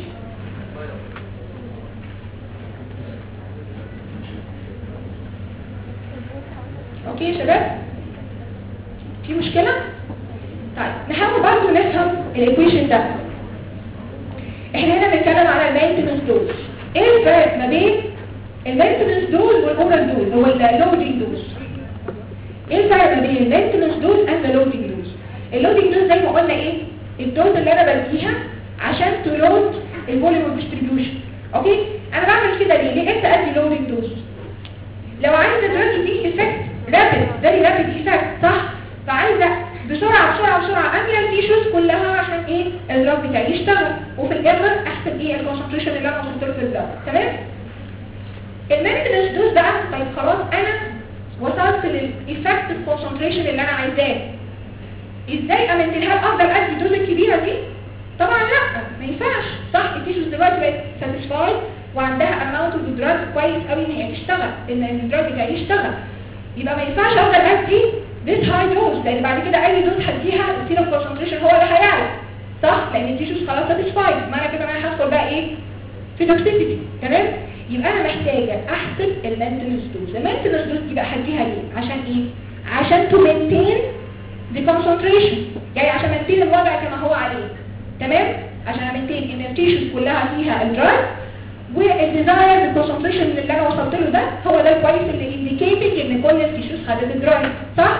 اوكي يا شباب في مشكله طيب نحاول برضه نفهم الايكويشن ده احنا هنا بنتكلم على المينتنس دوز ايه الفرق ما بين المينتنس دوز والاورال دوز هو اللودنج دوز ايه الفرق ما بين المينتنس دوز اند اللودنج دوز اللودنج دوز زي ما قلنا ايه الدوز اللي انا بديها عشان تلود الفوليوم ديستريبيوشن اوكي انا بعمل كده ليه ليه امتى ادي لودنج دوز لو عايزه دلوقتي يديك افكت رابid فيري رابid افكت صح فعايزه بسرعه بسرعه بسرعه املى التيشوز كلها عشان ايه الدراج بتاعي يشتغل وفي الاخر احسب ايه الكونسنتريشن اللي انا وصلت له في الدراج تمام المينتنس دوز بقى طيب خلاص انا وصلت للايفكتيف كونسنتريشن اللي انا عايزاه ازاي امنتلها افضل ادي الدوز الكبيره دي طبعا لا ما ينفعش صح التيشوز دلوقتي بقت ساتيسفايد وعندها اماونت اوف دراج كويس قوي ان هي تشتغل ان الدراج بتاعي يشتغل يبقى ما ينفعش افضل ادي this high dose لان بعد كده اي دوز هديها السيرم كونسنتريشن هو اللي هيعلى صح لان التيشوز خلاص ساتيسفايد معنى كده انا هدخل بقى ايه في توكسيسيتي تمام يبقى انا محتاجه احسب المينتنس دوز المينتنس دوز دي بقى هديها ليه عشان ايه عشان تو مينتين the concentration يعني عشان امنتين الوضع كما هو عليه تمام عشان امنتين ان التيشوز كلها فيها الدراج والديزاير الكونسنتريشن اللي انا وصلت له ده هو ده الكويس اللي انديكيتنج ان كل التيشوز خدت الدراج صح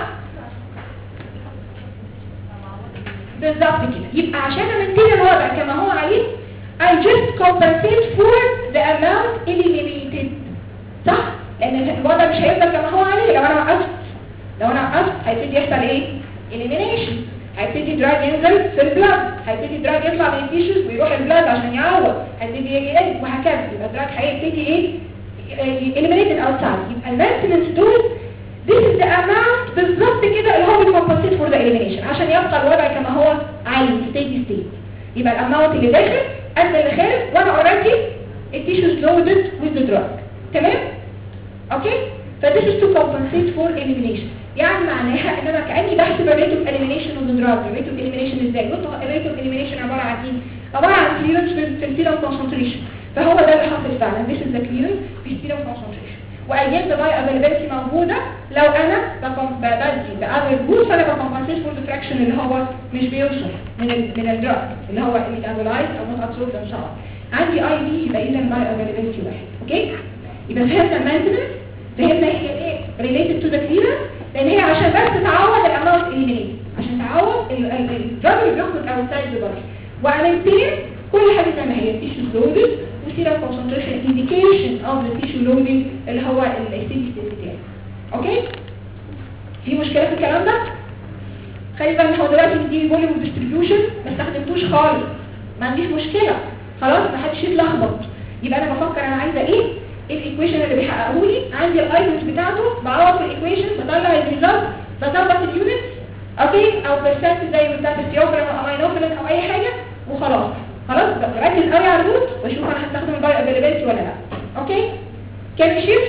بالظبط كده يبقى عشان امنتين الوضع كما هو عليه I just compensate for the amount eliminated صح لان الوضع مش هيفضل كما هو عليه لو انا وقفت لو انا وقفت هيبتدي يحصل ايه elimination هيبتدي دراج ينزل في البلاد هيبتدي الدراج يطلع من التيشوز ويروح البلاد عشان يعوض هيبتدي يقل وهكذا يبقى الدراج هيبتدي ايه eliminated outside يبقى المينتنس دوز this is the amount بالظبط كده اللي هو بيكمبنسيت فور ذا elimination عشان يبقى الوضع كما هو عايز ستيدي ستيت يبقى الاماونت اللي داخل قد اللي خارج وانا اوريدي التيشوز لودد with the drug تمام اوكي فديس is to compensate for elimination يعني معناها ان انا كاني بحسب الريت اوف elimination of the drug الريت اوف elimination ازاي قلت الريت اوف elimination عباره عن ايه عباره عن clearance في السيرم concentration فهو ده اللي حصل فعلا this is the clearance في السيرم concentration وايام the bioavailability موجوده لو انا بكم بدي بقابل بوز فانا بكمبنسيت فور the fraction اللي هو مش بيوصل من ال من الدراج اللي هو الميتابولايز او not absorbed ان شاء الله عندي اي بي يبقى اذا bioavailability واحد اوكي يبقى فهمنا المانتنس فهمنا هي ايه related to the clearance لان هي عشان بس تعوض الاماونت eliminated عشان تعوض الدراج اللي بيخرج outside the body وامنتين كل حاجه زي ما هي tissue loaded وسيرم concentration indication of the tissue loading اللي هو الستيدي ستيت بتاعي اوكي في مشكله في الكلام ده خلي بالك هو دلوقتي بيديني فوليوم ديستريبيوشن ما استخدمتوش خالص ما عنديش مشكله خلاص ما حدش يتلخبط يبقى انا بفكر انا عايزه ايه الايكويشن اللي بيحققه لي عندي الايتمز بتاعته بعوض في الايكويشن بطلع الريزلت بظبط اليونتس اوكي او بيرسنت زي بتاعت الثيوجرام او امينوفيلين او اي حاجه وخلاص خلاص بركز قوي على الروت واشوف انا هستخدم البايو افيلابيلتي ولا لا اوكي كان شيفت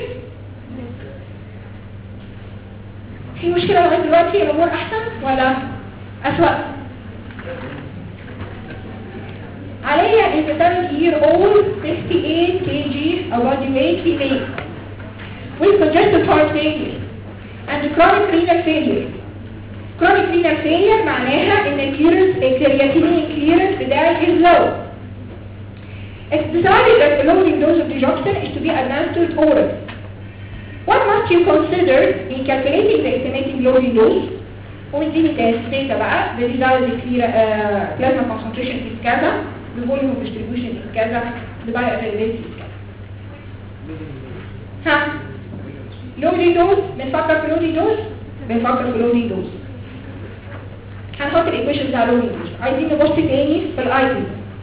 في مشكله لغايه دلوقتي الامور احسن ولا اسوأ عليا is a 70 year old 68 kg body weight female with congestive heart failure and chronic renal failure chronic renal failure معناها ان الكليرنس الكرياتينين كليرنس بتاعي is low It's decided that the loading dose of digoxin is to be administered orally. What must you consider in calculating the estimating loading dose? ومديني داتا بقى the desired clear, uh, plasma concentration is كذا the volume of distribution is كذا the bioavailability is كذا ها loading dose بنفكر في loading dose بنفكر في loading dose هنحط الايكويشن بتاع loading dose عايزين نبص تاني في الايتم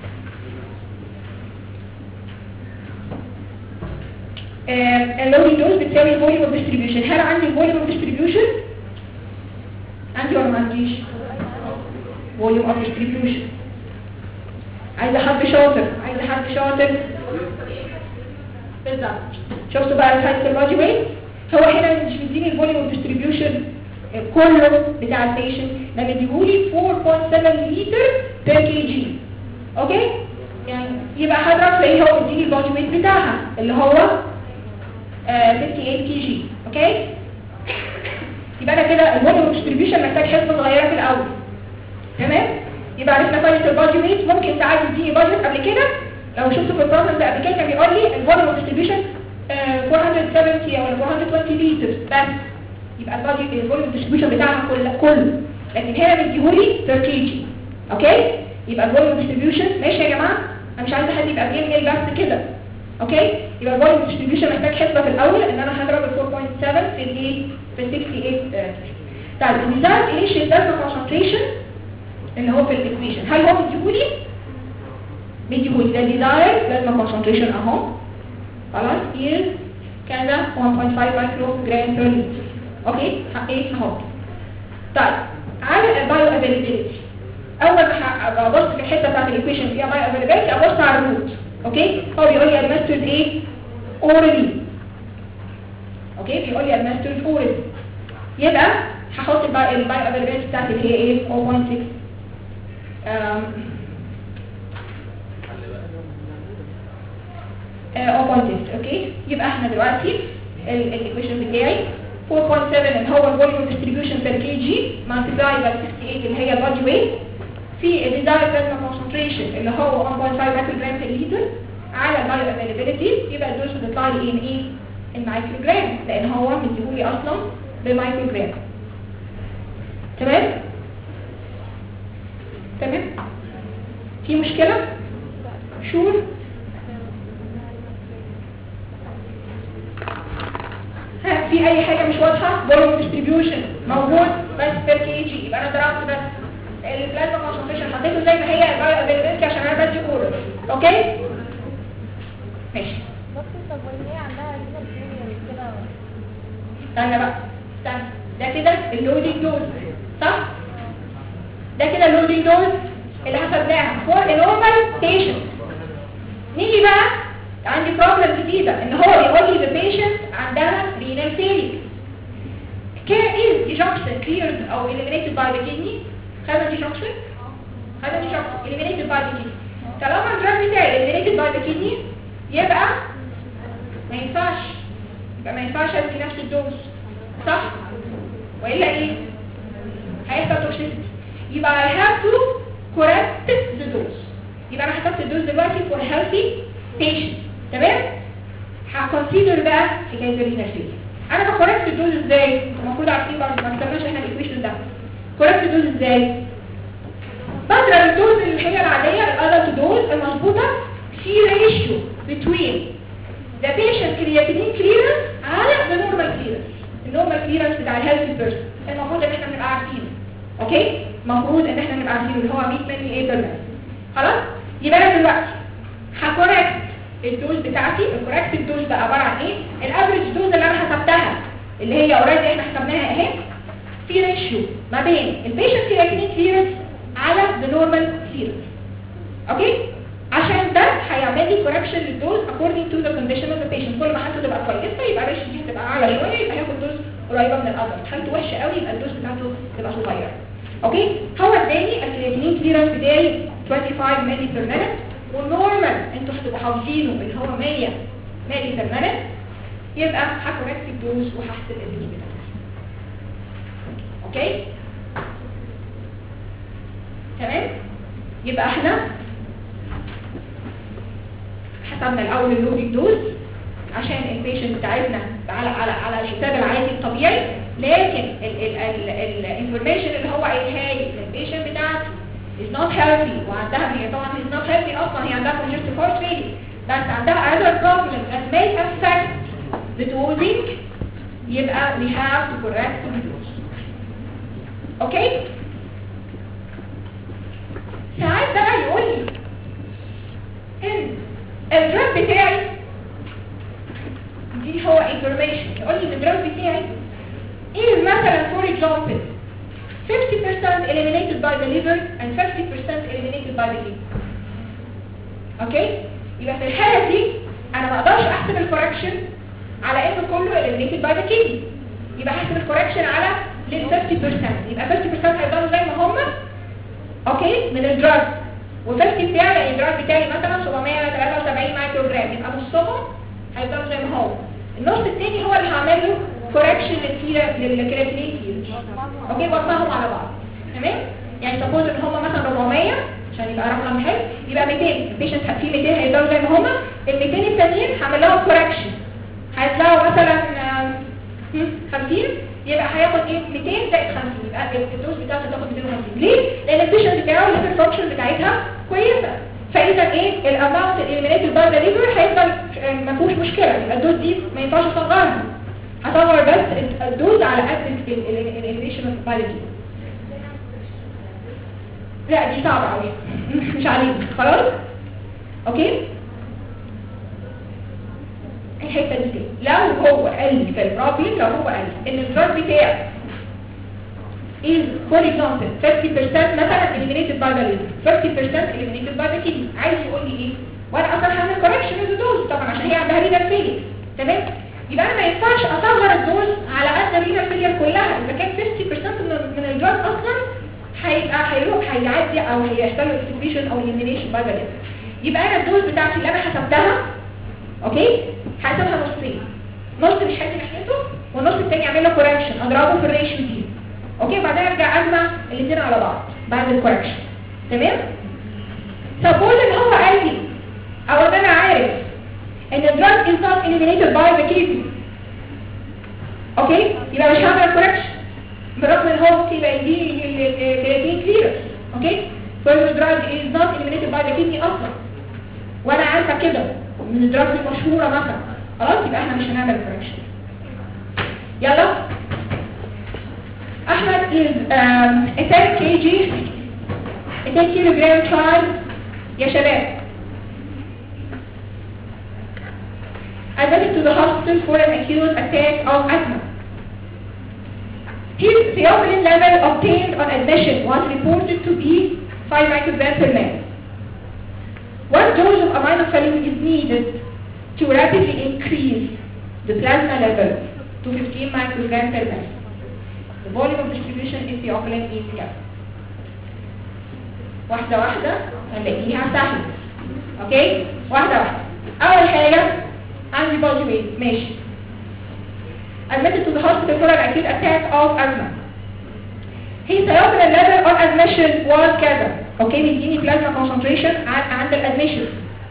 اللودنج دوز بتساوي الفوليوم اوف ديستريبيوشن هل عندي الفوليوم اوف ديستريبيوشن عندي ولا ما عنديش فوليوم اوف ديستريبيوشن عايزه حد شاطر عايزه حد شاطر بالظبط شفتوا بقى الهايبر ويت هو هنا مش مديني الفوليوم اوف ديستريبيوشن كله بتاع البيشنت ده مديهولي 4.7 لتر بير كي جي اوكي يعني يبقى هضرب في ايه هو مديني البودي ويت بتاعها اللي هو آه 58 كي جي اوكي يبقى انا كده الفوليوم ديستريبيوشن محتاج حسبه صغيره في الاول تمام يبقى عرفنا فايده البادي ويت ممكن ساعات يديني بادجت قبل كده لو شفتوا في البروجرام ده قبل كده كان بيقول لي الفوليوم ديستريبيوشن 470 او 420 لتر بس يبقى البادي الفوليوم ديستريبيوشن بتاعها كله كله لكن هنا مديهولي بير كي جي اوكي يبقى الفوليوم ديستريبيوشن ماشي يا جماعه انا مش عايزه حد يبقى بيعمل بس كده اوكي يبقى الفوليوم ديستريبيوشن محتاج حسبه في الاول ان انا هضرب ال 4.7 في الايه في 68 طيب الديزاين انيشال بلازما كونسنتريشن اللي هو في الايكويشن هل هو مديهولي مديهولي ده ديزاين بلازما كونسنتريشن اهو خلاص is كذا 1.5 مايكرو جرام بير لتر اوكي ايه اهو طيب على البايو افيلابيلتي اول ما ابص في الحته بتاعت الايكويشن فيها بايو افيلابيلتي ابص على الروت اوكي هو بيقول لي الماسترد ايه اورالي اوكي بيقول لي الماسترد اورالي يبقى هحط البايو افيلابيلتي بتاعتي اللي هي ايه 0.6 0.6 اوكي يبقى احنا دلوقتي الايكويشن بتاعي 4.7 اللي هو الفوليوم ديستريبيوشن بير كي جي مالتبلاي باي 68 اللي هي البادي ويت في الديزاير بلازما كونسنتريشن اللي هو 1.5 مايكرو جرام بير لتر على البايو افيلابيلتي يبقى الدوز بتطلع لي ان ايه المايكرو جرام لان هو مديهولي اصلا بمايكرو جرام تمام تمام في مشكله شور ها في اي حاجه مش واضحه فوليوم ديستريبيوشن موجود بس بير كي جي يبقى انا ضربت بس البلازما كونسنتريشن حطيته زي ما هي البايو افيلابيلتي عشان انا بدي اورال اوكي ماشي دكتور طب وهي عندها رينال فيلير كده استنى بقى استنى ده كده اللودينج دوز صح ده كده اللودينج دوز اللي حسبناها فور نورمال بيشنت نيجي بقى عندي بروبلم جديده ان هو بيقول لي البيشنت عندها رينال فيلير Can is destruction cleared or eliminated by the kidney? خدنا destruction؟ خدنا destruction eliminated by the kidney طالما الدراج بتاعي eliminated by the kidney يبقى ما ينفعش يبقى ما ينفعش ادي نفس الدوز صح؟ والا ايه؟ هيحصل توكسيسيتي يبقى I have to correct the dose يبقى انا حسبت الدوز دلوقتي for healthy patient تمام؟ هكونسيدر بقى حكايه الرينال فيلير انا بكوركت الدوز ازاي انتوا المفروض عارفين برضه ما استناش احنا الايكويشن ده كوركت الدوز ازاي بضرب الدوز اللي هي العاديه الادلت دوز المظبوطه في ريشيو between the patient creatinine clearance على the normal clearance النورمال clearance بتاع الهيلثي بيرسون المفروض ان احنا نبقى عارفينه اوكي المفروض ان احنا نبقى عارفينه اللي هو 100 ملي ايه بير خلاص يبقى انا دلوقتي هكوركت الدوز بتاعتي الكوركت الدوز ده عباره عن ايه الافريج دوز اللي انا حسبتها اللي هي اوريدي احنا حسبناها اهي في ريشيو ما بين البيشنت كرياتينين كليرنس على ذا نورمال كليرنس اوكي عشان ده هيعمل لي كوركشن للدوز according to the condition of the patient كل ما حالته تبقى كويسه يبقى الريشيو دي تبقى اعلى شويه يبقى هياخد دوز قريبه من الادلت حالته وحشه قوي يبقى الدوز بتاعته تبقى صغيره اوكي هو اداني الكرياتينين كليرنس بتاعي 25 ملي بير مينت والنورمال انتوا هتبقوا حافظينه اللي هو 100 ملي بير مينت يبقى هكوركت الدوز وهحسب الدوز بتاعتي اوكي تمام يبقى احنا حسبنا الاول اللودنج دوز عشان البيشنت بتاعتنا على على على الحساب العادي الطبيعي لكن الانفورميشن اللي هو قايلها لي البيشنت بتاعتي is not healthy وعندها هي طبعا is not healthy اصلا هي عندها congestive heart failure بس عندها other problems that may affect the dosing يبقى we have to correct the dose اوكي ساعات بقى يقول لي ان الدراج بتاعي دي هو information يقول لي الدراج بتاعي is مثلا for example 50% eliminated by the liver and 50% eliminated by the kidney اوكي يبقى في الحالة دي انا ما اقدرش احسب الكوركشن على انه كله eliminated by the kidney يبقى هحسب الكوركشن على لل 50% يبقى 50% هيفضلوا زي ما هم اوكي من الدراج و50 بتاعي يعني الدراج بتاعي مثلا 773 مايكرو جرام يبقى نصهم هيفضلوا زي ما هو النص التاني هو اللي هعمل له كوركشن للكرياتينين كتير اوكي وزنهم على بعض تمام يعني سبوز ان هم مثلا 400 عشان يبقى رقم حلو يبقى 200 البيشنت في 200 هيفضلوا زي ما هم ال 200 التانيين هعمل لهم كوركشن هيطلعوا مثلا آم، هم، 50 يبقى هياخد ايه 200 زائد 50 يبقى الدوز بتاعته تاخد 250 ليه لان البيشنت بتاعه الليفر فانكشن بتاعتها كويسه فاذا ايه الاماونت الاليمينيتد باي ذا ليفر هيفضل آه، ما فيهوش مشكله يبقى الدوز دي ما ينفعش اصغرها هصغر بس الدوز على قد الاليمينيشن باي ذا ليفر لا دي صعبه قوي مش عليك خلاص اوكي الحته دي كده. لو هو قال لي في البروبلم لو هو قال لي ان الدراج بتاعي is for example 50% مثلا eliminated by the liver 50% eliminated by the kidney عايز يقول لي ايه وانا اصلا هعمل correction للدوز طبعا عشان هي عندها renal failure تمام يبقى انا ما ينفعش اصغر الدوز على قد الرينال failure كلها اذا كان 50% من من الدراج اصلا هيبقى هيروح هيعدي او هيحصل له excretion او elimination by the liver يبقى انا الدوز بتاعتي اللي انا حسبتها اوكي هحسبها نصين نص مش هدي ناحيته والنص التاني اعمل له كوركشن اضربه في الريشيو دي اوكي بعدين ارجع اجمع الاثنين على بعض بعد الكوركشن تمام سبوز ان هو قال لي او ان انا عارف ان الدراج is not eliminated by the kidney اوكي يبقى مش هعمل كوركشن بالرغم ان هو ممكن يبقى يديني الكرياتين كليرنس اوكي فالدراج is not eliminated by the kidney اصلا وانا عارفه كده من الدراج المشهوره مثلا خلاص يبقى احنا مش هنعمل كوركشن يلا احمد is um, a 10 kg 2 كيلو جرام تشايلد يا شباب admitted to the hospital for an acute attack of asthma. His theophylline level obtained on admission was reported to be 5 micrograms per ml. What dose of aminophylline is needed to rapidly increase the plasma level to 15 micrograms per ml? The volume of distribution is theophylline is kept. واحدة واحدة هنلاقيها سهلة اوكي واحدة واحدة اول حاجة عندي body weight ماشي admitted to the hospital for an acute attack of asthma his theophylline level on admission was كذا اوكي بيديني plasma concentration ع- عند الادميشن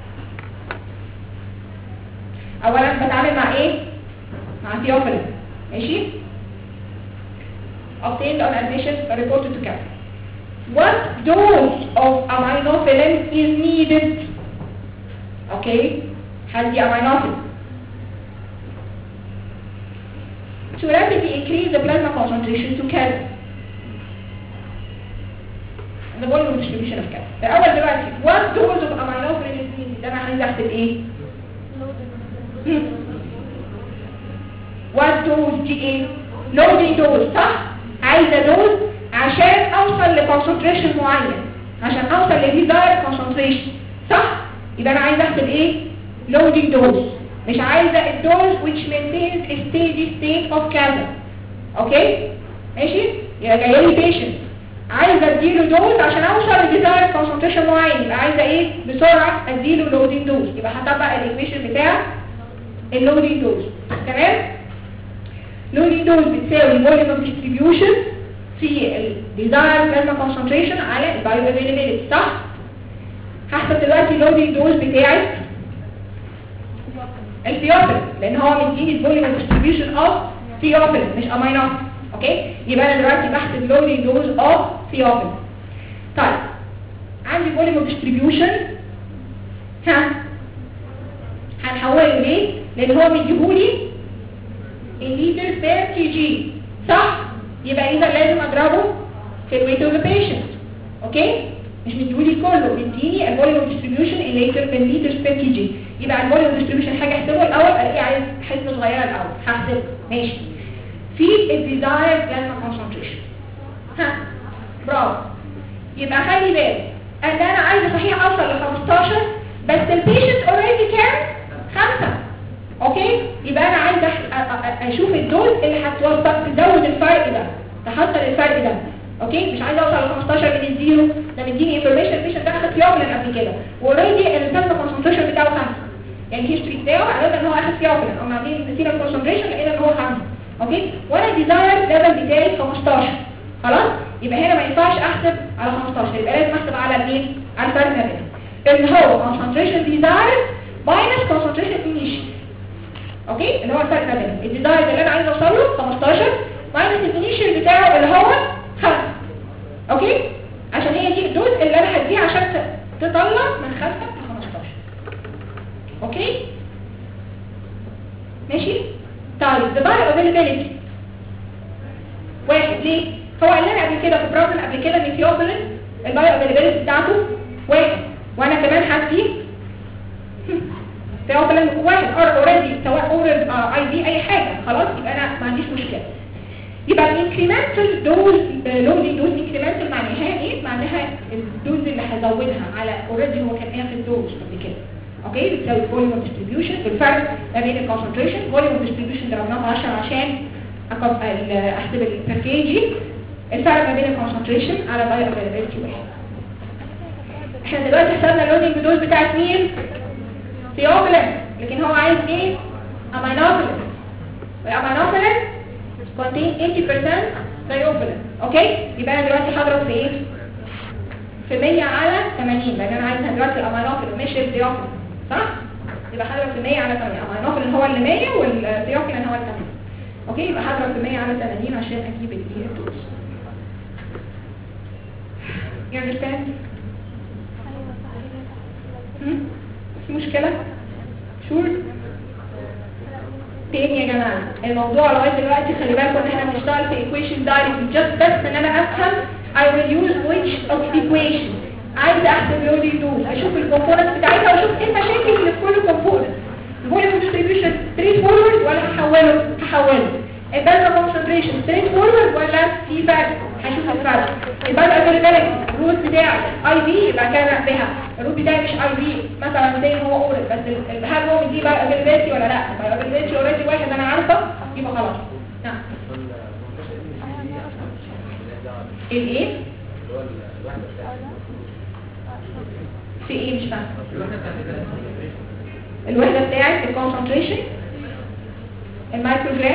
اولا بتعامل مع ايه مع theophylline ماشي obtained on admission reported to CAP. What dose of aminophylline is needed? Okay, هدي aminophylline. To rapidly increase the plasma concentration to Kelvin. The volume distribution of Kelvin. الأول دلوقتي what dose of aminophylline is needed؟ ده أنا عايز أحسب إيه؟ Hmm. what dose دي إيه؟ loading dose صح؟ عايزة دوز عشان اوصل لكونسنتريشن معين عشان اوصل لديزاير كونسنتريشن صح يبقى انا عايزه احسب ايه لودنج دوز مش عايزه الدوز which maintains a steady state of كذا اوكي ماشي يبقى جايه لي بيشنت عايزه اديله دوز عشان اوصل لديزاير كونسنتريشن معين يبقى عايزه ايه بسرعه اديله لودنج دوز يبقى هطبق الايكويشن بتاع اللودنج دوز تمام لودنج دوز بتساوي فوليوم اوف ديستريبيوشن في الديزاير بلازما كونسنتريشن على البايو افيلابيلتي صح هحسب دلوقتي اللودنج دوز بتاعت الثيوفيل لان هو مديني الفوليوم اوف ديستريبيوشن اوف ثيوفيل مش امينوفيل اوكي يبقى انا دلوقتي بحسب لودنج دوز اوف ثيوفيل طيب عندي فوليوم اوف ديستريبيوشن ها هنحوله ليه لان هو مديهولي الليتر بير كي جي صح يبقى اذا لازم اضربه في الويت اوف بيشنت اوكي مش مديهولي كله مديني الفوليوم ديستريبيوشن الليتر بالليتر بير كي جي يبقى الفوليوم ديستريبيوشن حاجه احسبه الاول الاقيه عايز حسبه صغيره الاول هحسبه ماشي في الديزاير بلازما كونسنتريشن ها برافو يبقى خلي بالك ان انا عايزه صحيح اوصل ل 15 بس البيشنت اوريدي كان 5 اوكي يبقى انا عايزه أح- أ- أ- اشوف الدوز اللي هتوصل تزود الفرق ده تحصل الفرق ده اوكي مش عايزه اوصل ل 15 من الزيرو ده مديني انفورميشن البيشنت ده اخد فيوبلين قبل كده واوريدي البلازما كونسنتريشن بتاعه 5 يعني الهيستوري بتاعه عرفنا ان هو اخد فيوبلين او عاملين السيرم كونسنتريشن لقينا ان هو 5 اوكي وانا ديزاير ليفل بتاعي 15 خلاص يبقى هنا ما ينفعش احسب على 15 يبقى لازم احسب على مين على الفرق ما بينهم اللي هو concentration desired minus concentration initial اوكي اللي هو الفرق ما بينهم الديزاير اللي انا عايز اوصل له 15 ماينس الانيشال بتاعه اللي هو 5 اوكي عشان هي دي الدوز اللي انا هديها عشان ت- تطلع من 5 ل 15 اوكي ماشي طيب the bioavailability واحد ليه هو قال لنا قبل كده في بروبلم قبل كده ان ثيوبلين البايو افيلابيلتي بتاعته واحد وانا كمان هدي ثيوبلين واحد اوريدي سواء اورال اي في اي حاجه خلاص يبقى انا ما عنديش مشكله يبقى الانكريمنتال دوز لودنج دوز انكريمنتال معناها ايه معناها الدوز اللي هزودها على اوريدي هو كان اخد دوز قبل كده اوكي بتساوي فوليوم ديستريبيوشن الفرق ما بين الكونسنتريشن فوليوم ديستريبيوشن ضربناه في 10 عشان أقب- ال- احسب البركيجي الفرق ما بين الكونسنتريشن على بايو افيلابيلتي واحد احنا دلوقتي حسبنا اللودنج دوز بتاعت مين ثيوبلين لكن هو عايز ايه امينوفيلين والامينوفيلين contain 80% ثيوبلين اوكي يبقى انا دلوقتي هضرب في ايه في 100 على 80 لان انا عايزها دلوقتي الامينوفيلين مش الثيوبلين صح يبقى هضرب في 100 على 80 الامينوفيلين هو اللي 100 والثيوبلين هو اللي 80 اوكي يبقى هضرب في 100 على 80 عشان اجيب الايه الدوز You understand? هم؟ في مشكلة؟ شور؟ تاني يا جماعة الموضوع لغاية دلوقتي خلي بالكم ان احنا بنشتغل في equation directly just بس ان انا افهم I will use which of equation عايزه احسب له دي دوز اشوف الكومبوننت بتاعتها واشوف ايه المشاكل اللي في كل كومبوننت الفوليوم ديستريبيوشن ستريت فورورد ولا هحوله هحوله البازا كونسنتريشن ستريت فورورد ولا في فرق هشوف الفرق البازا افيلابيلتي الروت بتاعي اي في يبقى كان بها الروت بتاعي مش اي في مثلا زي ما هو اورال بس ال- ال- هل هو دي بقى افيلابيلتي ولا لا بقى افيلابيلتي اوريدي واحد انا عارفه يبقى خلاص نعم الايه في ايه مش فاهمه الوحده بتاعت الكونسنتريشن المايكروجرام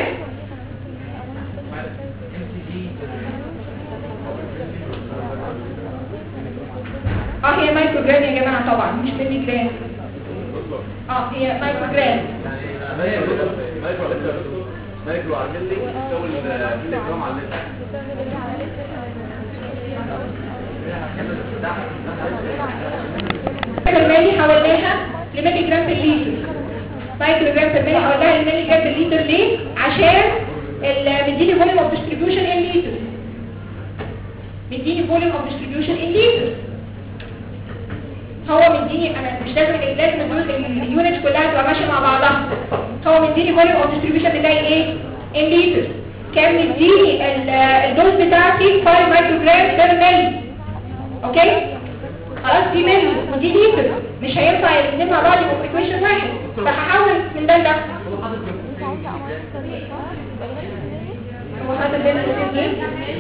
اه هي مايكروجرام يا جماعه طبعا مش ملي جرام اه هي مايكروجرام مايكرو على الملي يساوي الملي جرام على اللتر الملي حولناها لملي جرام في الليتر مايكرو جرام في الملي حولناها لملي جرام في الليتر ليه عشان ال- مديني فوليوم اوف ديستريبيوشن ان ليتر مديني فوليوم اوف ديستريبيوشن ان ليتر هو مديني انا مش لازم لازم الجزء اليونت كلها تبقى ماشيه مع بعضها هو مديني فوليوم اوف ديستريبيوشن بتاعي ايه ان ليتر كان مديني ال- الدوز بتاعتي 5 مايكرو جرام بير ملي اوكي خلاص دي ملي ودي ليتر مش هينفع الاثنين مع بعض يبقوا ايكويشن واحد فهحول من ده لده هو هذا بين الاثنين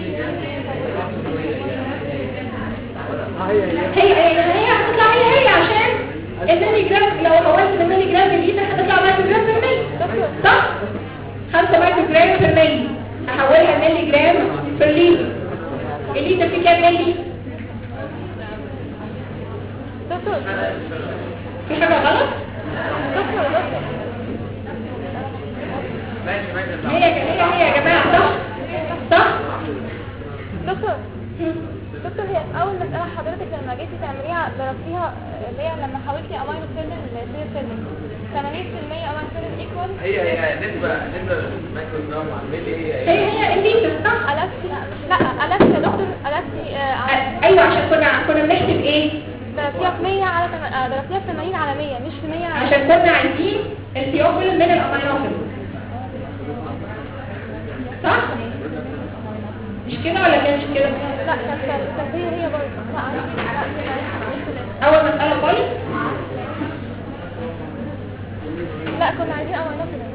هي هي هي هتطلع هي هي عشان الملي جرام لو حولت من ملي جرام لليتر هتطلع مايكرو جرام في الملي صح 5 مايكرو جرام في الملي هحولها ملي جرام في الليتر الليتر فيه كام ملي دكتور في حاجه غلط دكتور دكتور ماشي ماشي هي هي هي يا جماعه صح صح دكتور دكتور هي اول مساله حضرتك لما جيتي تعمليها ضربتيها اللي هي لما حاولتي امينو فيلم لسير فيلم 80% امينو فيلم ايكوال هي هي نسبة نسبة مايكرو جرام على الملي هي هي هي الليتر صح قلبتي لا قلبتي يا دكتور قلبتي آه، على أ- ايوه عشان كنا كنا بنحسب ايه ضربتيها في 100 على تم- آه، ضربتيها في 80 على 100 مش في 100 على عشان كنا عايزين الثيوفيل من الامينوفيل صح مش كده ولا كانش كده لا كانت كانت هي هي برضه لا لا لا اول مساله خالص لا كنا عايزين امينو فيلم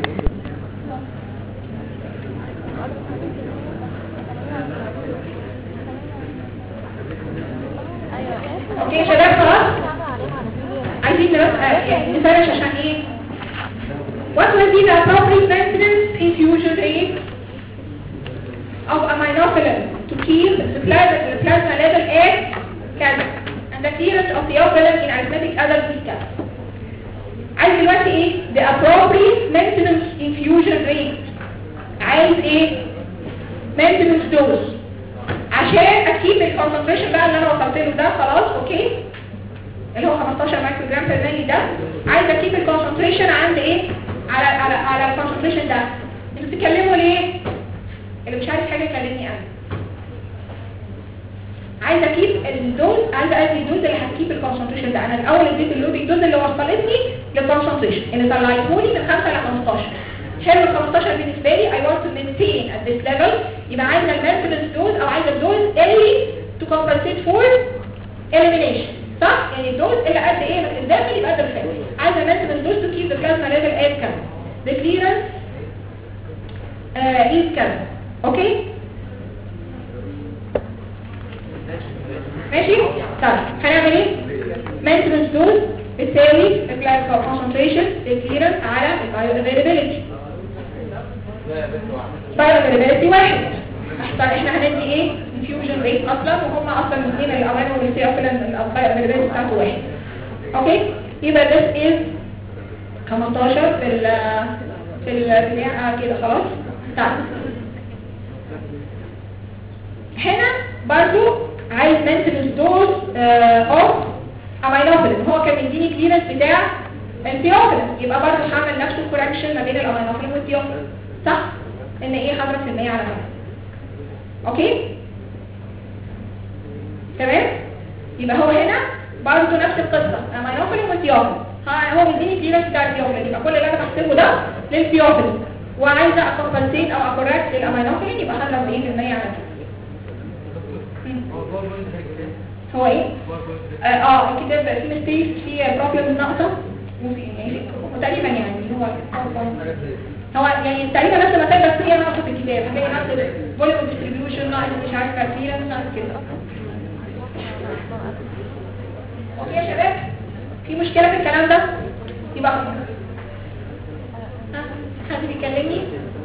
ايوه اوكي يا شباب خلاص عايزين نبقى نفرش عشان ايه What will be the appropriate maintenance infusion rate of aminophilin to keep the plasma, the plasma level at كذا and the clearance of theophilin in arithmetic adult is كذا عايز دلوقتي ايه the appropriate maintenance infusion rate عايز ايه maintenance dose عشان اكيد الكونسنتريشن بقى اللي انا وصلت له ده خلاص اوكي اللي هو 15 مايكرو جرام في الملي ده عايز اكيب الكونسنتريشن عند ايه على على على الكونسنتريشن ده انتوا بتتكلموا ليه اللي مش عارف حاجه يكلمني انا عايز اكيب الدوز عايز ادي الدوز اللي هتكيب الكونسنتريشن ده انا الاول اديت اللودي الدوز اللي وصلتني للكونسنتريشن اللي طلعته لي من 5 ل 15 حلو ال 15 بالنسبه لي I want to maintain at this level يبقى عايزه المينتنس دوز او عايزه الدوز اللي to compensate for elimination صح يعني الدوز اللي قد ايه من الداخل يبقى قد الخارج عايزه المينتنس دوز to keep the plasma level at كذا the clearance uh, is كذا اوكي ماشي طيب هنعمل ايه maintenance dose بتساوي البلازما concentration الكليرنس على البايو availability بايو availability واحد طيب احنا هندي ايه infusion rate اصلا وهم اصلا الاثنين الامانو والثيوفيلين البايو availability بتاعته واحد اوكي يبقى this is 15 في ال في ال بتاع كده خلاص طيب هنا برضو عايز maintenance dose اوف امينوفيلين هو كان مديني كليرنس بتاع الثيوفيلين يبقى برضو هعمل نفس الكوركشن ما بين الامينوفيلين والثيوفيلين صح ان ايه هضرب في المية على خمسة اوكي تمام يبقى هو هنا برضه نفس القصه امينوفيلين والثيوفيلين ها هو مديني كليرنس بتاع الثيوفيلين يبقى كل اللي انا بحسبه ده للثيوفيلين وعايزه اكمبنسيت او اكوركت الامينوفيلين يبقى 100% على كده هو ايه؟ اه, آه الكتاب في ميستيك في بروبلم ناقصه وفي يعني تقريبا يعني هو هو يعني تقريبا نفس المسائل بس هي ناقصه في الكتاب هتلاقي ناقص فوليوم ديستريبيوشن ناقص مش عارفه كتير ناقص كده اوكي يا شباب في مشكله في الكلام ده يبقى ها حد بيكلمني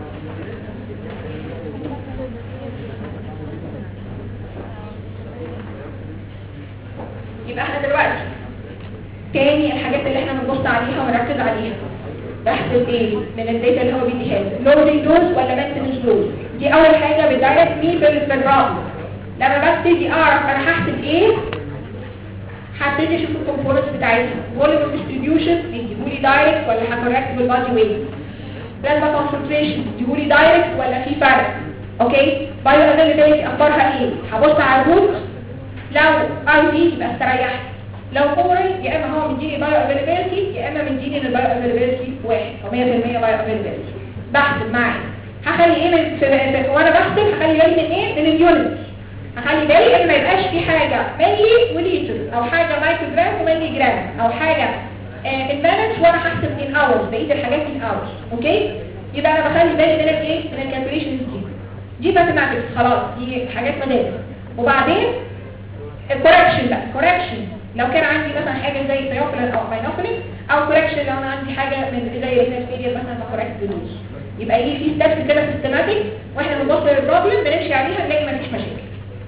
يبقى احنا دلوقتي تاني الحاجات اللي احنا بنبص عليها ونركز عليها بحسب ايه من الداتا اللي هو بيديها لي لودنج دوز ولا مينتنس دوز دي اول حاجه بتدايركت مي بالبرنامج لما ببتدي اعرف انا هحسب ايه هبتدي اشوف الكومبوننتس بتاعتها فوليوم ديستريبيوشن يجيبوا لي دايركت ولا هكوركت بالبادي ويت بلازما كونسنتريشن يجيبوا لي دايركت ولا في فرق اوكي بايو افيلابيلتي اخبارها ايه هبص على الروت لو اي دي يبقى استريحت لو اورال يا اما هو مديني بايو افيلابيلتي يا اما مديني ان البايو افيلابيلتي واحد او 100% بايو افيلابيلتي بحسب معي هخلي ايه من في في- وانا بحسب هخلي بالي من ايه من اليونت هخلي بالي ان ما يبقاش في حاجه ملي وليتر او حاجه مايكرو جرام وملي جرام او حاجه المانج وانا هحسب ان اورز بقيه الحاجات ان اورز اوكي يبقى انا بخلي بالي من الايه من الكالكوليشنز دي دي ماثيماتكس خلاص دي حاجات مدارس وبعدين الكوركشن بقى كوركشن لو كان عندي مثلا حاجه زي ثيوفيلين او ماينوفيلين او كوركشن لو انا عندي حاجه من زي رينال فيلير مثلا فكوركت دوز يبقى ايه في ستيبس كده سيستماتيك واحنا بنبص للبروبلم بنمشي عليها نلاقي مفيش مشاكل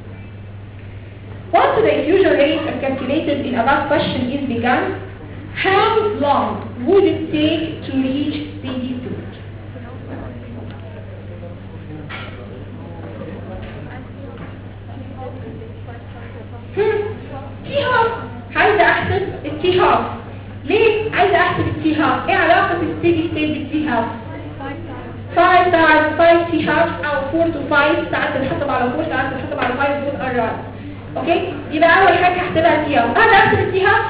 Once the infusion rate is calculated in above question is begun, how long would it take to reach steady state? تي هاف عايزه احسب التي هاف ليه عايزه احسب التي هاف ايه علاقه الستيدي ستيت بالتي هاف 5 ساعات 5 تي هاف او 4 to 5 ساعات بتحسب على 4 ساعات بتحسب على 5 دول قرار اوكي يبقى اول حاجه هحسبها التي هاف اقدر احسب التي هاف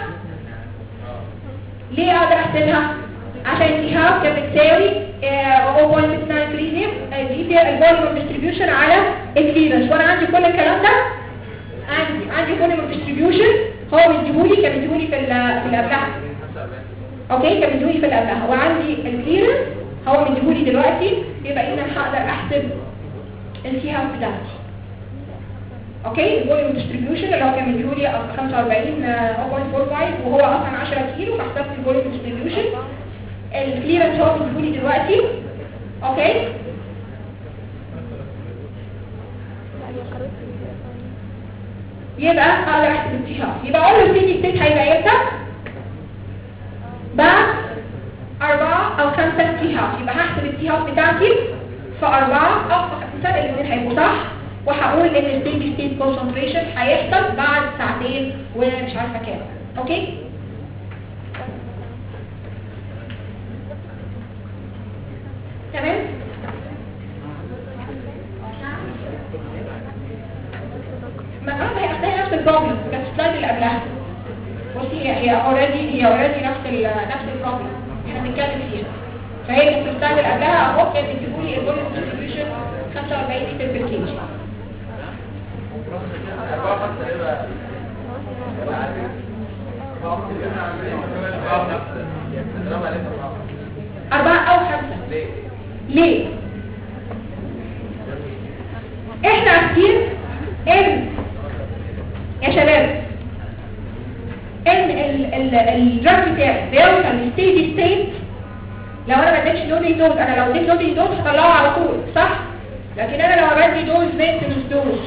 ليه اقدر احسبها عشان التي هاف كانت بتساوي آه، 0.693 دي فيها الفوليوم ديستريبيوشن على الكليرنس وانا عندي كل الكلام ده عندي عندي فوليوم ديستريبيوشن هو مديهولي كان مديهولي في ال- في اللي قبلها اوكي كان مديهولي في اللي قبلها وعندي الكليرنس هو مديهولي دلوقتي يبقى اذا هقدر احسب التي هاف بتاعتي اوكي الفوليوم ديستريبيوشن اللي هو كان مديهولي 45 آه، 0.45 وهو اصلا 10 كيلو فحسبت الفوليوم ديستريبيوشن الكليرنس هو مديهولي دلوقتي اوكي يبقى اقدر احسب التي هاف يبقى اقول له الستيدي ستيت هيبقى امتى بعد أربعة أو خمسة تي هاف يبقى هحسب التي هاف بتاعتي في أربعة أو في خمسة الاثنين هيبقوا صح وهقول إن الستيدي ستيت كونسنتريشن هيحصل بعد ساعتين ومش عارفة كام أوكي تمام ما اه هي اصلا نفس البروبلم بس السلايد اللي قبلها بصي هي هي اوريدي هي اوريدي نفس ال نفس البروبلم احنا بنتكلم فيها فهي كانت في السلايد اللي قبلها اهو كانت بتجيبوا لي الفوليوم ديستريبيوشن 45 لتر بير كيجي أربعة أو خمسة ليه؟ احنا عارفين ان يا شباب ان الدراج بتاعي بيوصل لستيدي ستيت لو انا ما اديتش لودي دوز انا لو اديت لودي دوز هطلعه على طول صح لكن انا لو بدي دوز مينتنس دوز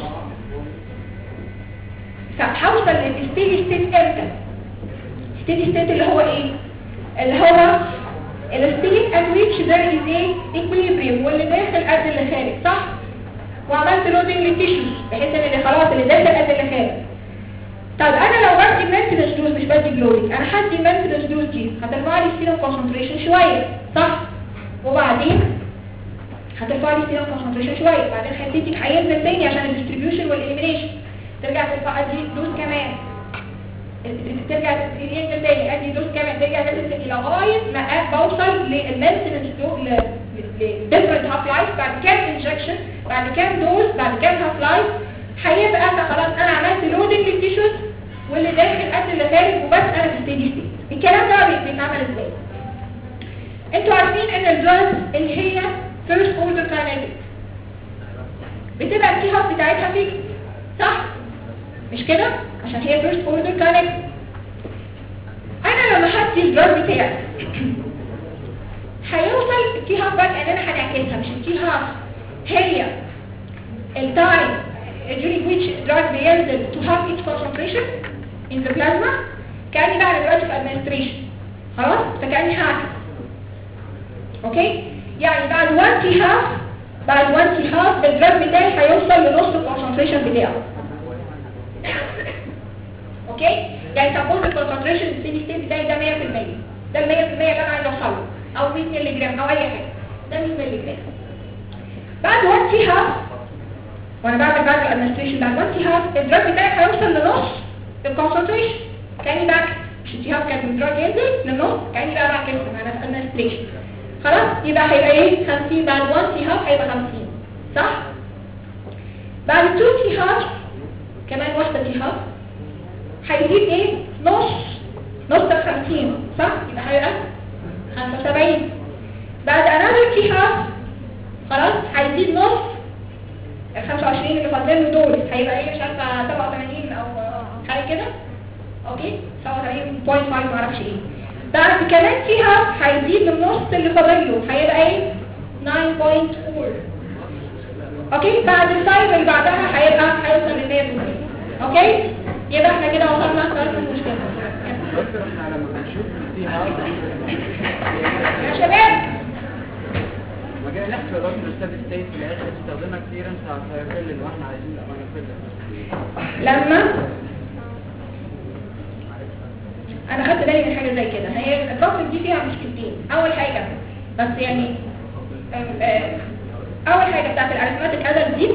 فهوصل للستيدي ستيت امتى ستيدي ستيت اللي هو ايه اللي هو الستيت at which there is a equilibrium واللي داخل قد اللي خارج صح وعملت لودنج للتيشوز بحيث ان اللي خلاص اللي داخل قد اللي خارج طب انا لو بدي مينتنس دوز مش بدي جلودنج انا هدي مينتنس دوز دي هترفع لي السيروم كونسنتريشن شويه صح وبعدين هترفع لي السيروم كونسنتريشن شويه بعدين هتديك هينزل تاني عشان الديستريبيوشن والاليمينيشن ترجع ترفع دي دوز كمان ترجع ينزل تاني ادي دوز كمان ترجع تنزل تاني لغايه ما أ- بوصل للمينتنس لديفرنت هاف لايف بعد كام انجكشن بعد كام دوز بعد كام هاف لايف هيبقى انا خلاص انا عملت لودنج للتيشوز واللي داخل قد اللي خارج وبس انا في ستيدي ستيت الكلام ده بي- بيتعمل ازاي؟ انتوا عارفين ان الدراجز اللي هي فيرست اوردر كاينيتيك بتبقى التي هاب بتاعتها فيك صح؟ مش كده؟ عشان هي فيرست اوردر كاينيتيك انا لما هدي الدراج بتاعي هيوصل التي هاف بقى ان انا هنعكسها مش التي هاف هي التايم during which drug بينزل to have its concentration in the plasma كأني بقى انا دلوقتي في administration خلاص فكأني هعكس اوكي يعني بعد 1 تي هاف بعد 1 تي هاف الدراج بتاعي هيوصل لنص الكونسنتريشن بتاعه اوكي يعني سبوز الكونسنتريشن الستيدي ستيت بتاعي ده 100% ده ال 100% اللي انا عايز اوصله او 100 مللي جرام او اي حاجه ده 100 مللي جرام بعد 1 تي هاف وانا بعمل بعد الادمنستريشن بعد 1 تي هاف الدراج بتاعي هيوصل لنص الكونسنتريشن كاني باك مش التي هاف كان الدراج ينزل للنص كاني بقى بعكس انا في الادمنستريشن خلاص يبقى هيبقى ايه 50 بعد 1 تي هاف هيبقى 50 صح بعد 2 تي هاف كمان واحده تي هاف هيزيد ايه نص نص ال 50 صح يبقى هيبقى 75 بعد another تي هاف خلاص هيزيد نص ال 25 اللي فاضلين له دول هيبقى ايه مش عارفه 87 او حاجه كده اوكي 87.5 معرفش ايه بعد كمان تي هاف هيزيد النص اللي فاضل له هيبقى ايه 9.4 اوكي بعد التايم اللي بعدها هيبقى هيوصل ل 100% اوكي يبقى احنا كده وصلنا لحل المشكله دكتور احنا لما بنشوف التي هاب يا شباب ما جاي نحسب الراجل الاستاذ ستيت في الاخر استخدمنا كليرنس على الثايروفيل واحنا عايزين الامانوفيل لما انا خدت بالي من حاجه زي كده هي البروبلم دي فيها مشكلتين اول حاجه بس يعني آم، آه، اول حاجه بتاعت الارثماتيك ادل دي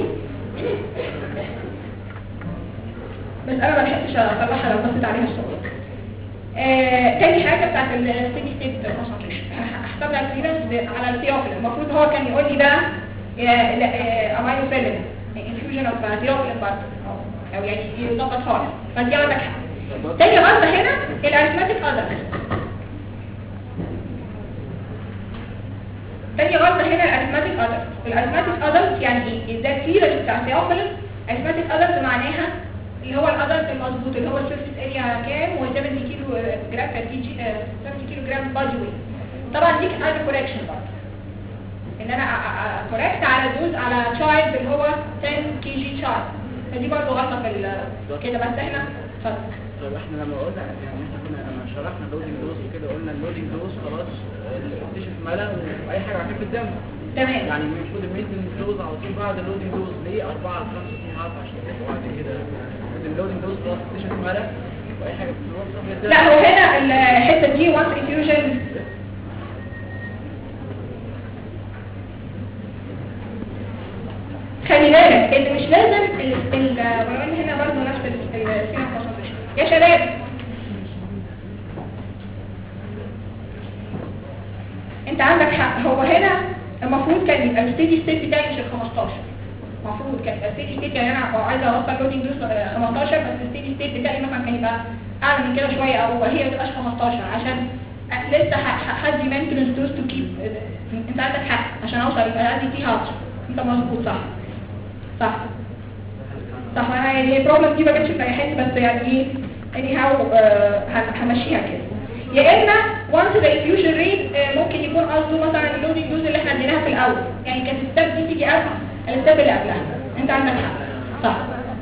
بس انا ما لحقتش اصلحها لو بصيت عليها الصبح آه، تاني حاجه بتاعت الستيدي ستيت كونسنتريشن هحسب لها كليرنس على الثيوفيلين المفروض هو كان يقول لي بقى امينو فيلين انفيوجن اوف ثيوفيلين برضه أو- او يعني يظبطها لي فدي عندك حق تاني غلطه هنا الارثماتيك ادر تاني غلطه هنا الارثماتيك ادر الارثماتيك ادر يعني ايه ده الكليرنس بتاع الثيوفيلين ارثماتيك ادر معناها اللي هو الادلت المظبوط اللي هو السيرفيس اريا كام و70 كيلو جرام per كي جي 70 كيلو جرام بادي ويت طبعا دي كانت عايزه كوركشن برضه ان انا كوركت على دوز على تشايلد اللي هو 10 كي جي تشايلد فدي برضه غلطه في ال- كده بس احنا اتفضل طب احنا لما قلنا يعني احنا كنا لما شرحنا اللودنج دوز وكده قلنا اللودنج دوز خلاص الاكتشف ملا واي حاجه على فكره الدم تمام يعني المفروض المينتنس دوز على طول بعد اللودنج دوز ليه 4 ل 5 تي هاب عشان يبقى بعد كده اللودنج دوز خلاص اكتشف ملا واي حاجه بتتوصل للدم لا هو هنا الحته دي وانس انفيوجن خلي بالك ان مش لازم ال ال ولو ان هنا برضه نفس السينما كونسنتريشن يا شباب انت عندك حق هو هنا المفروض كان يبقى الستيدي ستيت بتاعي مش ال 15 المفروض كان يبقى الستيدي ستيت يعني انا عايزه اوصل لودنج دوز 15 بس الستيدي ستيت بتاعي مثلا كان يبقى اعلى من كده شويه او هي ما تبقاش 15 عشان لسه ه- ه- هدي مينتنس دوز تو كيب انت عندك حق عشان اوصل يبقى عندي تي هاتش انت مظبوط صح صح صح انا يعني البروبلم دي ما جاتش في اي حته بس يعني ايه اني هاو همشيها كده يا اما وانس ذا انفيوجن ريت ممكن يكون قصده مثلا اللودنج دوز اللي احنا اديناها في الاول يعني كانت الستاب دي تيجي قبل الستاب اللي قبلها انت عندك حق صح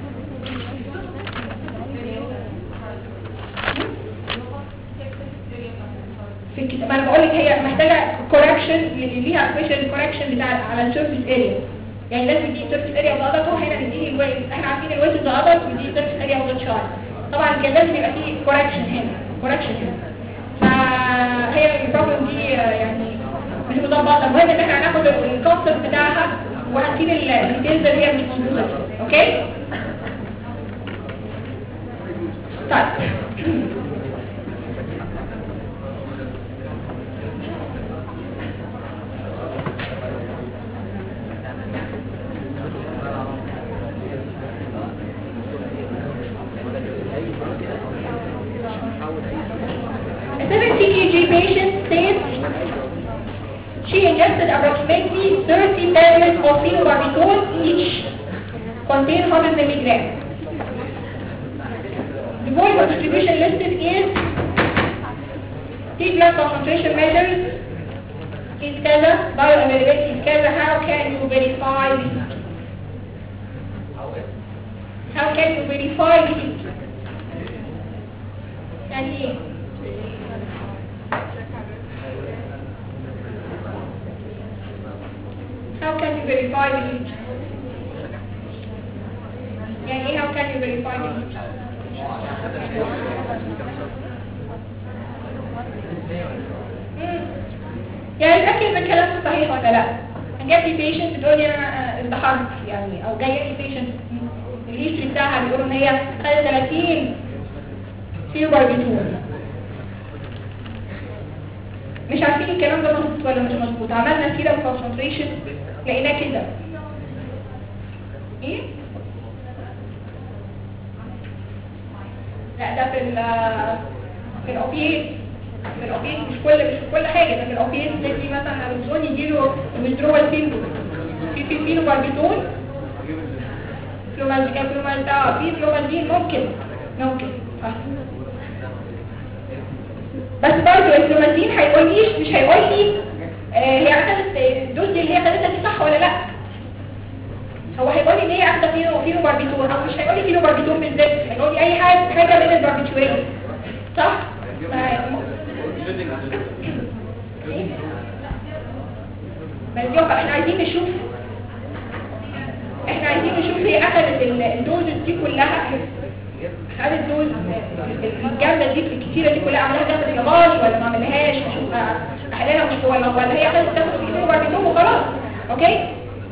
في الكتاب ما انا بقول لك هي محتاجه كوركشن ليها سبيشال كوركشن بتاع على السيرفيس اريا يعني لازم دي سيرفيس اريا اوف ذا هنا نديه الويت احنا عارفين الويت اوف ذا ادلت ودي سيرفيس اريا اوف ذا تشايلد طبعا كان لازم يبقى فيه كوركشن هنا كوركشن هنا فهي البروبلم دي آه، يعني مش مظبطه المهم ان احنا هناخد الكونسبت بتاعها وهنسيب الديتيلز اللي هي مش مظبوطه دي. اوكي طيب A 70 kg patient says she ingested approximately 30 tablets of phenobarbital each contain 100 milligram. The volume of distribution listed is T blood concentration measures is كذا bioavailability is كذا how can you verify this? How can you verify this? يعني ايه؟ How can you verify the lead? يعني ايه how can you verify the lead? مم. يعني اتاكد من كلامه صحيح ولا لا جات لي بيشنت بتقول لي انا آه، انتحرت يعني او جايه لي بيشنت الهيستوري بتاعها بيقولوا ان هي خدت 30 فيو باربيتون مش عارفين الكلام ده مظبوط ولا مش مظبوط عملنا سيرم كونسنتريشن لقيناه كده ايه لا ده في ال في الاوبيات في الاوبيات مش كل مش في كل حاجه ده في الاوبيات تلاقي مثلا الزون يجيله ويدرول سيندروم في في فينو باربيتول فلومال فلومال اه في فلومالدين ممكن ممكن آه. بس برضه الفلومازين هيقول ليش مش هيقول لي آه هي اخذت الدوز دي اللي هي خدتها دي صح ولا لا هو هيقول لي ان هي اخذت فينو فينو باربيتون او مش هيقول لي فينو باربيتون بالذات هيقول لي اي حاجه حاجه من الباربيتورين صح ما- بس يبقى احنا عايزين نشوف احنا عايزين نشوف هي اخذت ال- الدوز دي كلها خدت دوز الجامده دي الكتيره دي كلها عملها جامده نقاش ولا ما عملهاش نشوف احلالها مش ولا ولا هي اخذت تاخد في ايديهم وبعد كده وخلاص اوكي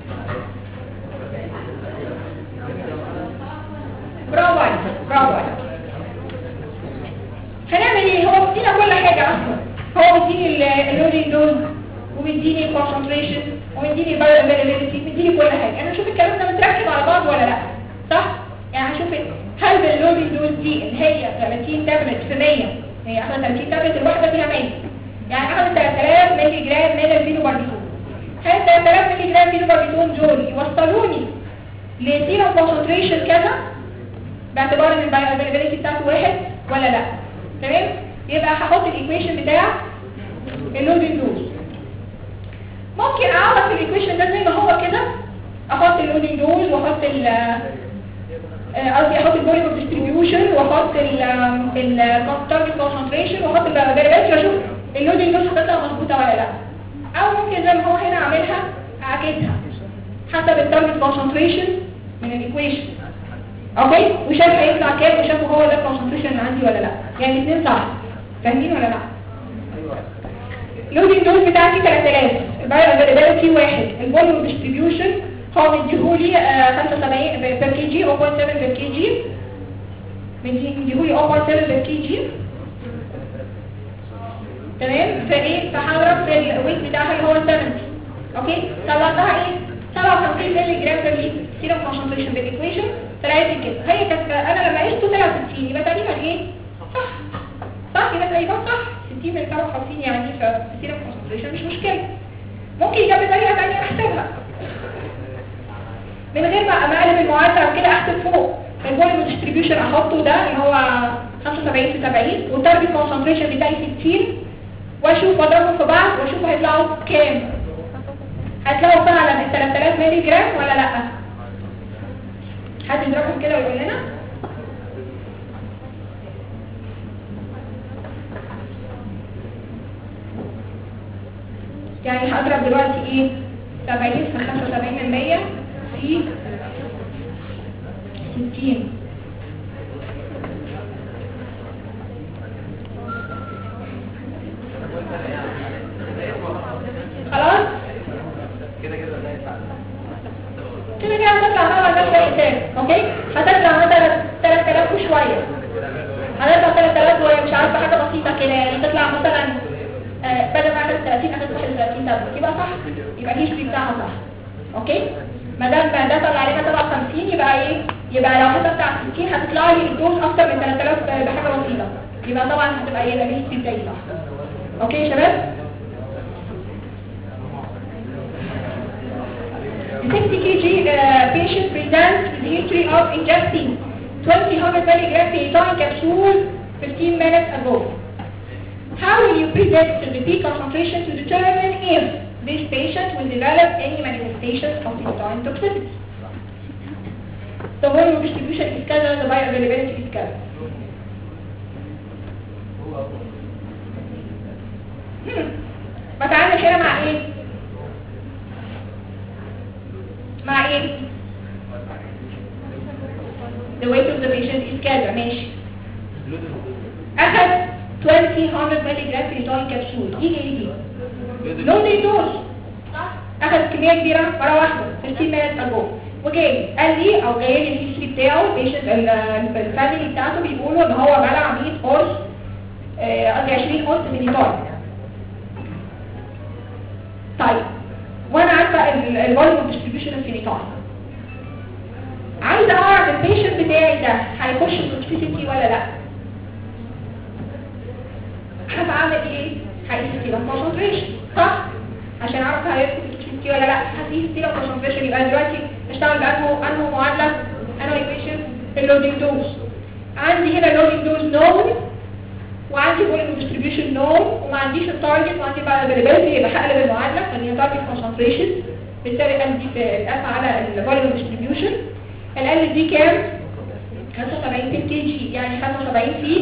برافو عليك برافو عليك هنعمل ايه هو مدينا كل حاجه اصلا هو مديني اللودنج دوز ومديني الكونسنتريشن ومديني البايو افيلابيلتي مديني كل حاجه انا اشوف الكلام ده متركب على بعض ولا لا صح يعني هشوف هل باللودنج دوز دي اللي هي 30 تابلت في 100 هي اخذت 30 تابلت الواحده فيها 100 يعني اخذت 3000 مللي جرام من الفينوباربيتون هل 3000 مللي جرام فينوباربيتون دول يوصلوني لسيرم كونسنتريشن كذا باعتبار ان البايو افيلابيلتي بتاعته واحد ولا لا تمام يبقى هحط الايكويشن بتاع اللودنج دوز ممكن اعرف الايكويشن ده زي ما هو كده احط اللودنج دوز واحط ال آه، قصدي احط الفوليوم اوف ديستريبيوشن واحط التارجت كونسنتريشن واحط الفاريبلز واشوف اللودنج دوز هتطلع مظبوطه ولا لا او ممكن زي ما هو هنا اعملها اعكسها حسب التارجت كونسنتريشن من الايكويشن اوكي وشاف هيطلع كام وشاف هو ده الكونسنتريشن اللي عندي ولا لا يعني الاثنين صح فاهمين ولا لا اللودنج دوز بتاعتي 3000 البايو افيلابيلتي واحد الفوليوم ديستريبيوشن هو مديهولي آه، 75 بير كي جي 0.7 بير كي جي مديهولي 0.7 بير كي جي تمام فايه فهضرب في الويت بتاعها اللي هو 70 اوكي طلعتها ايه 57 مللي جرام بير لتر سيرم كونسنتريشن بالايكويشن طلعت لي كده هي كانت انا لما قسته طلع 60 يبقى تقريبا ايه صح صح يبقى تقريبا صح 60 من 57 يعني في سيرم كونسنتريشن مش مشكله ممكن يجيب بطريقه ثانيه احسبها من غير ما ما اقلب المعادله وكده احسب فوق الفوليوم ديستريبيوشن احطه ده اللي هو 75 في 70 والتارجت كونسنتريشن بتاعي 60 واشوف اضربهم في بعض واشوف هيطلعوا كام هتلاقوا فعلا ال 3000 مللي جرام ولا لا حد يضربهم كده ويقول لنا يعني هضرب دلوقتي ايه 70 في 75 من 100 في 60 خلاص كده كده هتطلع طبعا نفس الحساب اوكي هتطلع مثلا 3000 وشويه هتطلع مش عارفه حاجه بسيطه كده يعني تطلع مثلا آه، بدل ما اخد 30 اخد 31 تابلت يبقى صح يبقى الهيستوري بتاعها صح اوكي ما دام ده طلع علينا 57 يبقى ايه يبقى لو حسبت على 60 هتطلع لي الدوز اكتر من 3000 بحاجه بسيطه يبقى طبعا هتبقى ايه الهيستوري بتاعي صح اوكي يا شباب 60 kg uh, patient presents with history of ingesting 20 milligram phenytoin capsule 15 minutes ago. How will you present the repeat concentration to determine if this patient will develop any manifestations of phenytoin toxicity? The volume distribution is كذا, the bioavailability is كذا. Hmm. بتعامل هنا مع ايه؟ مع ايه؟ The weight of the patient is كذا ماشي اخذ 20 مللي فيتول كبسول دي ايه دي؟ لون دي دوز اخذ كميه كبيره مره واحده 15 minutes ago وجاي قال لي او جاي لي الهيستوري بتاعه البيشنت الفاميلي بتاعته بيقولوا ان هو بلع 100 قرص آه، قصدي 20 قرص فينيتول طيب وانا عارفه الفوليوم ديستريبيوشن الفينيتول عايزه اعرف البيشنت بتاعي ده هيخش التوكسيسيتي ولا لا هبعمل ايه هقيس السيرم كونسنتريشن صح عشان اعرف هيدخل التوكسيسيتي ولا لا هقيس السيرم كونسنتريشن يبقى دلوقتي اشتغل بانه انه معادله انه ايكويشن اللودنج دوز عندي هنا اللودنج دوز نون وعندي فوليوم ديستريبيوشن نون وما عنديش التارجت وعندي بقى الافيلابيلتي يبقى هقلب المعادله فهي تارجت كونسنتريشن بالتالي ال دي في الاف على الفوليوم ديستريبيوشن ال دي كام 75 في كي جي يعني 75 في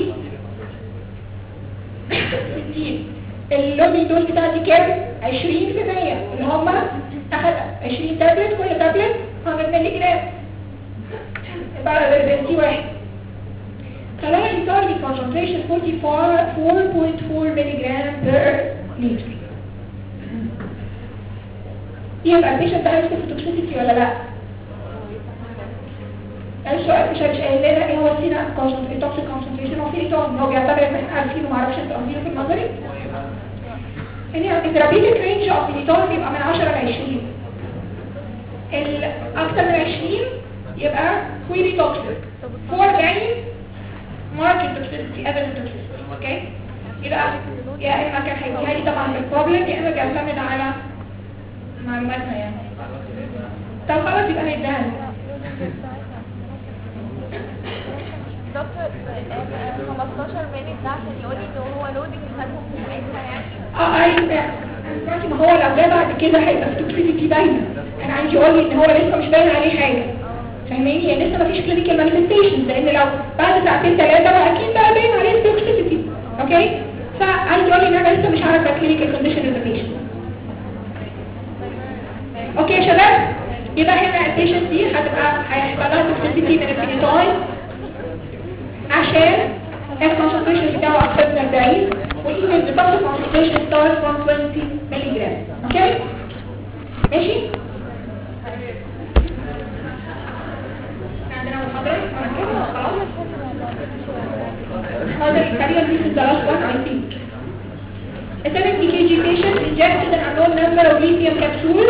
60 اللودنج دوز بتاعتي كام 20% اللي هم اخد 20 تابلت كل تابلت 100 مللي جرام يبقى الافيلابيلتي واحد طلع لي target concentration 44.4 ملغ per liter يبقى البيشنت ده هيدخل في توكسيسيتي ولا لا؟ السؤال مش مش قايل لنا ايه هو السينا التوكسيك كونسنتريشن هو في ايتون هو بيعتبر ان احنا عارفينه معرفش انتوا عارفينه في النظري يعني الثيرابيوتيك رينج اوف الايتون بيبقى من 10 ل 20 الاكثر من 20 يبقى كويري توكسيك فوق 40 ماركت توكسيسيتي ايفيدنت توكسيسيتي اوكي يبقى يا اما كان هيديها لي طبعا بالبروبلم يا اما بيعتمد على معلوماتنا يعني طب خلاص يبقى هيديها لي دكتور آه، 15 مينت ده عشان يقول لي ان هو لودنج خدهم في ساعتها يعني اه ايوه دلوقتي ما هو لو جه بعد كده هيبقى التوكسيسيتي باينه انا عايز يقول لي ان هو لسه مش باين عليه حاجه فاهماني يعني لسه مفيش كلينيكال مانيفستيشن لان لو بعد ساعتين ثلاثه بقى اكيد بقى باين عليه التوكسيسيتي اوكي فعايز يقول لي ان انا لسه مش عارفه الكلينيكال كونديشن اوف ذا بيشنت اوكي يا شباب يبقى هنا البيشنت دي هتبقى هيحصل لها توكسيسيتي من الفينيتاين عشان الكونسنتريشن بتاعه اكتر من 40 والايفن بتاعه الكونسنتريشن ستارت from 20 ملي جرام اوكي ماشي عندنا محاضرة خلاص هذا تقريبا this is the last one I think a 70 kg patient injected an unknown number of lithium capsules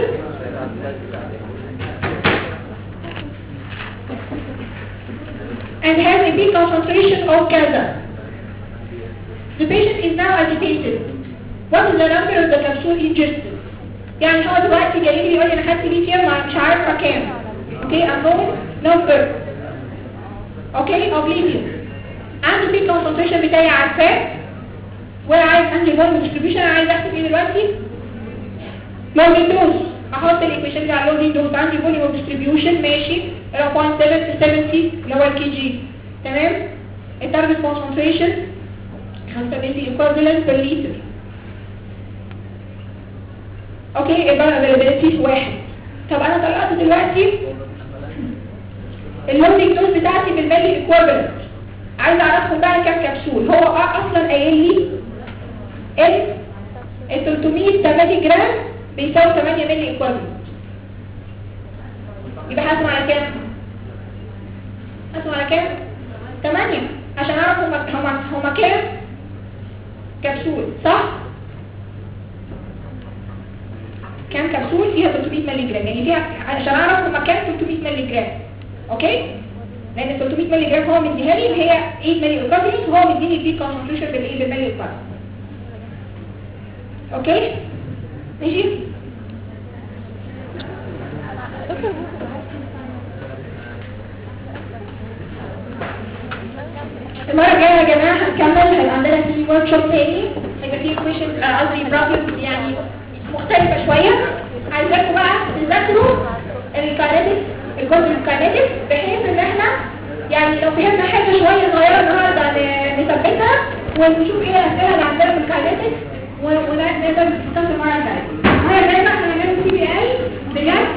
and has a peak concentration of كذا. The patient is now agitated. What is the number of the capsule ingested? يعني هو دلوقتي جاي لي يقول لي انا خدت ليثيوم مش عارفه كام. اوكي unknown number. اوكي of lithium. عندي peak concentration بتاعي عارفاه وعايز عندي volume distribution انا عايز احسب ايه دلوقتي؟ loading dose. احط الايكويشن دي على loading dose عندي volume distribution ماشي اللي هو 0.7 to 70 اللي هو الكي جي تمام التارجت concentration 5 ملي equivalent per liter اوكي يبقى availability واحد طب انا طلعت دلوقتي اللودنج دوز بتاعتي بالملي equivalent عايز اعرفهم بقى كام كبسول هو اصلا قايل لي ان ال 300 8 جرام بيساوي 8 ملي equivalent يبقى هقسم على كام؟ هقسم على كام؟ 8 عشان اعرف هما هما هما كام كبسول صح كام كبسول فيها 300 مللي جرام يعني فيها عشان اعرف هما كام 300 مللي جرام اوكي لان 300 مللي جرام هو مديها لي اللي هي 8 مللي اوكابيوس وهو مديني البيك كونسنتريشن بالايه بالملي اوكابيوس اوكي ماشي دكتور المرة الجاية يا جماعة هنكمل هيبقى عندنا في ورك شوب تاني هيبقى في كويشن قصدي بروبلمز يعني مختلفة شوية عايزاكم بقى تذاكروا الكاينetics الجزء الكاينetics بحيث ان احنا يعني لو فهمنا حاجة شوية صغيرة النهاردة ن- نثبتها ونشوف ايه الأسئلة اللي عندنا في الكاينetics ونقدر نستخدم المرة الجاية. المرة الجاية بقى احنا هنعمل سي بي اي بجد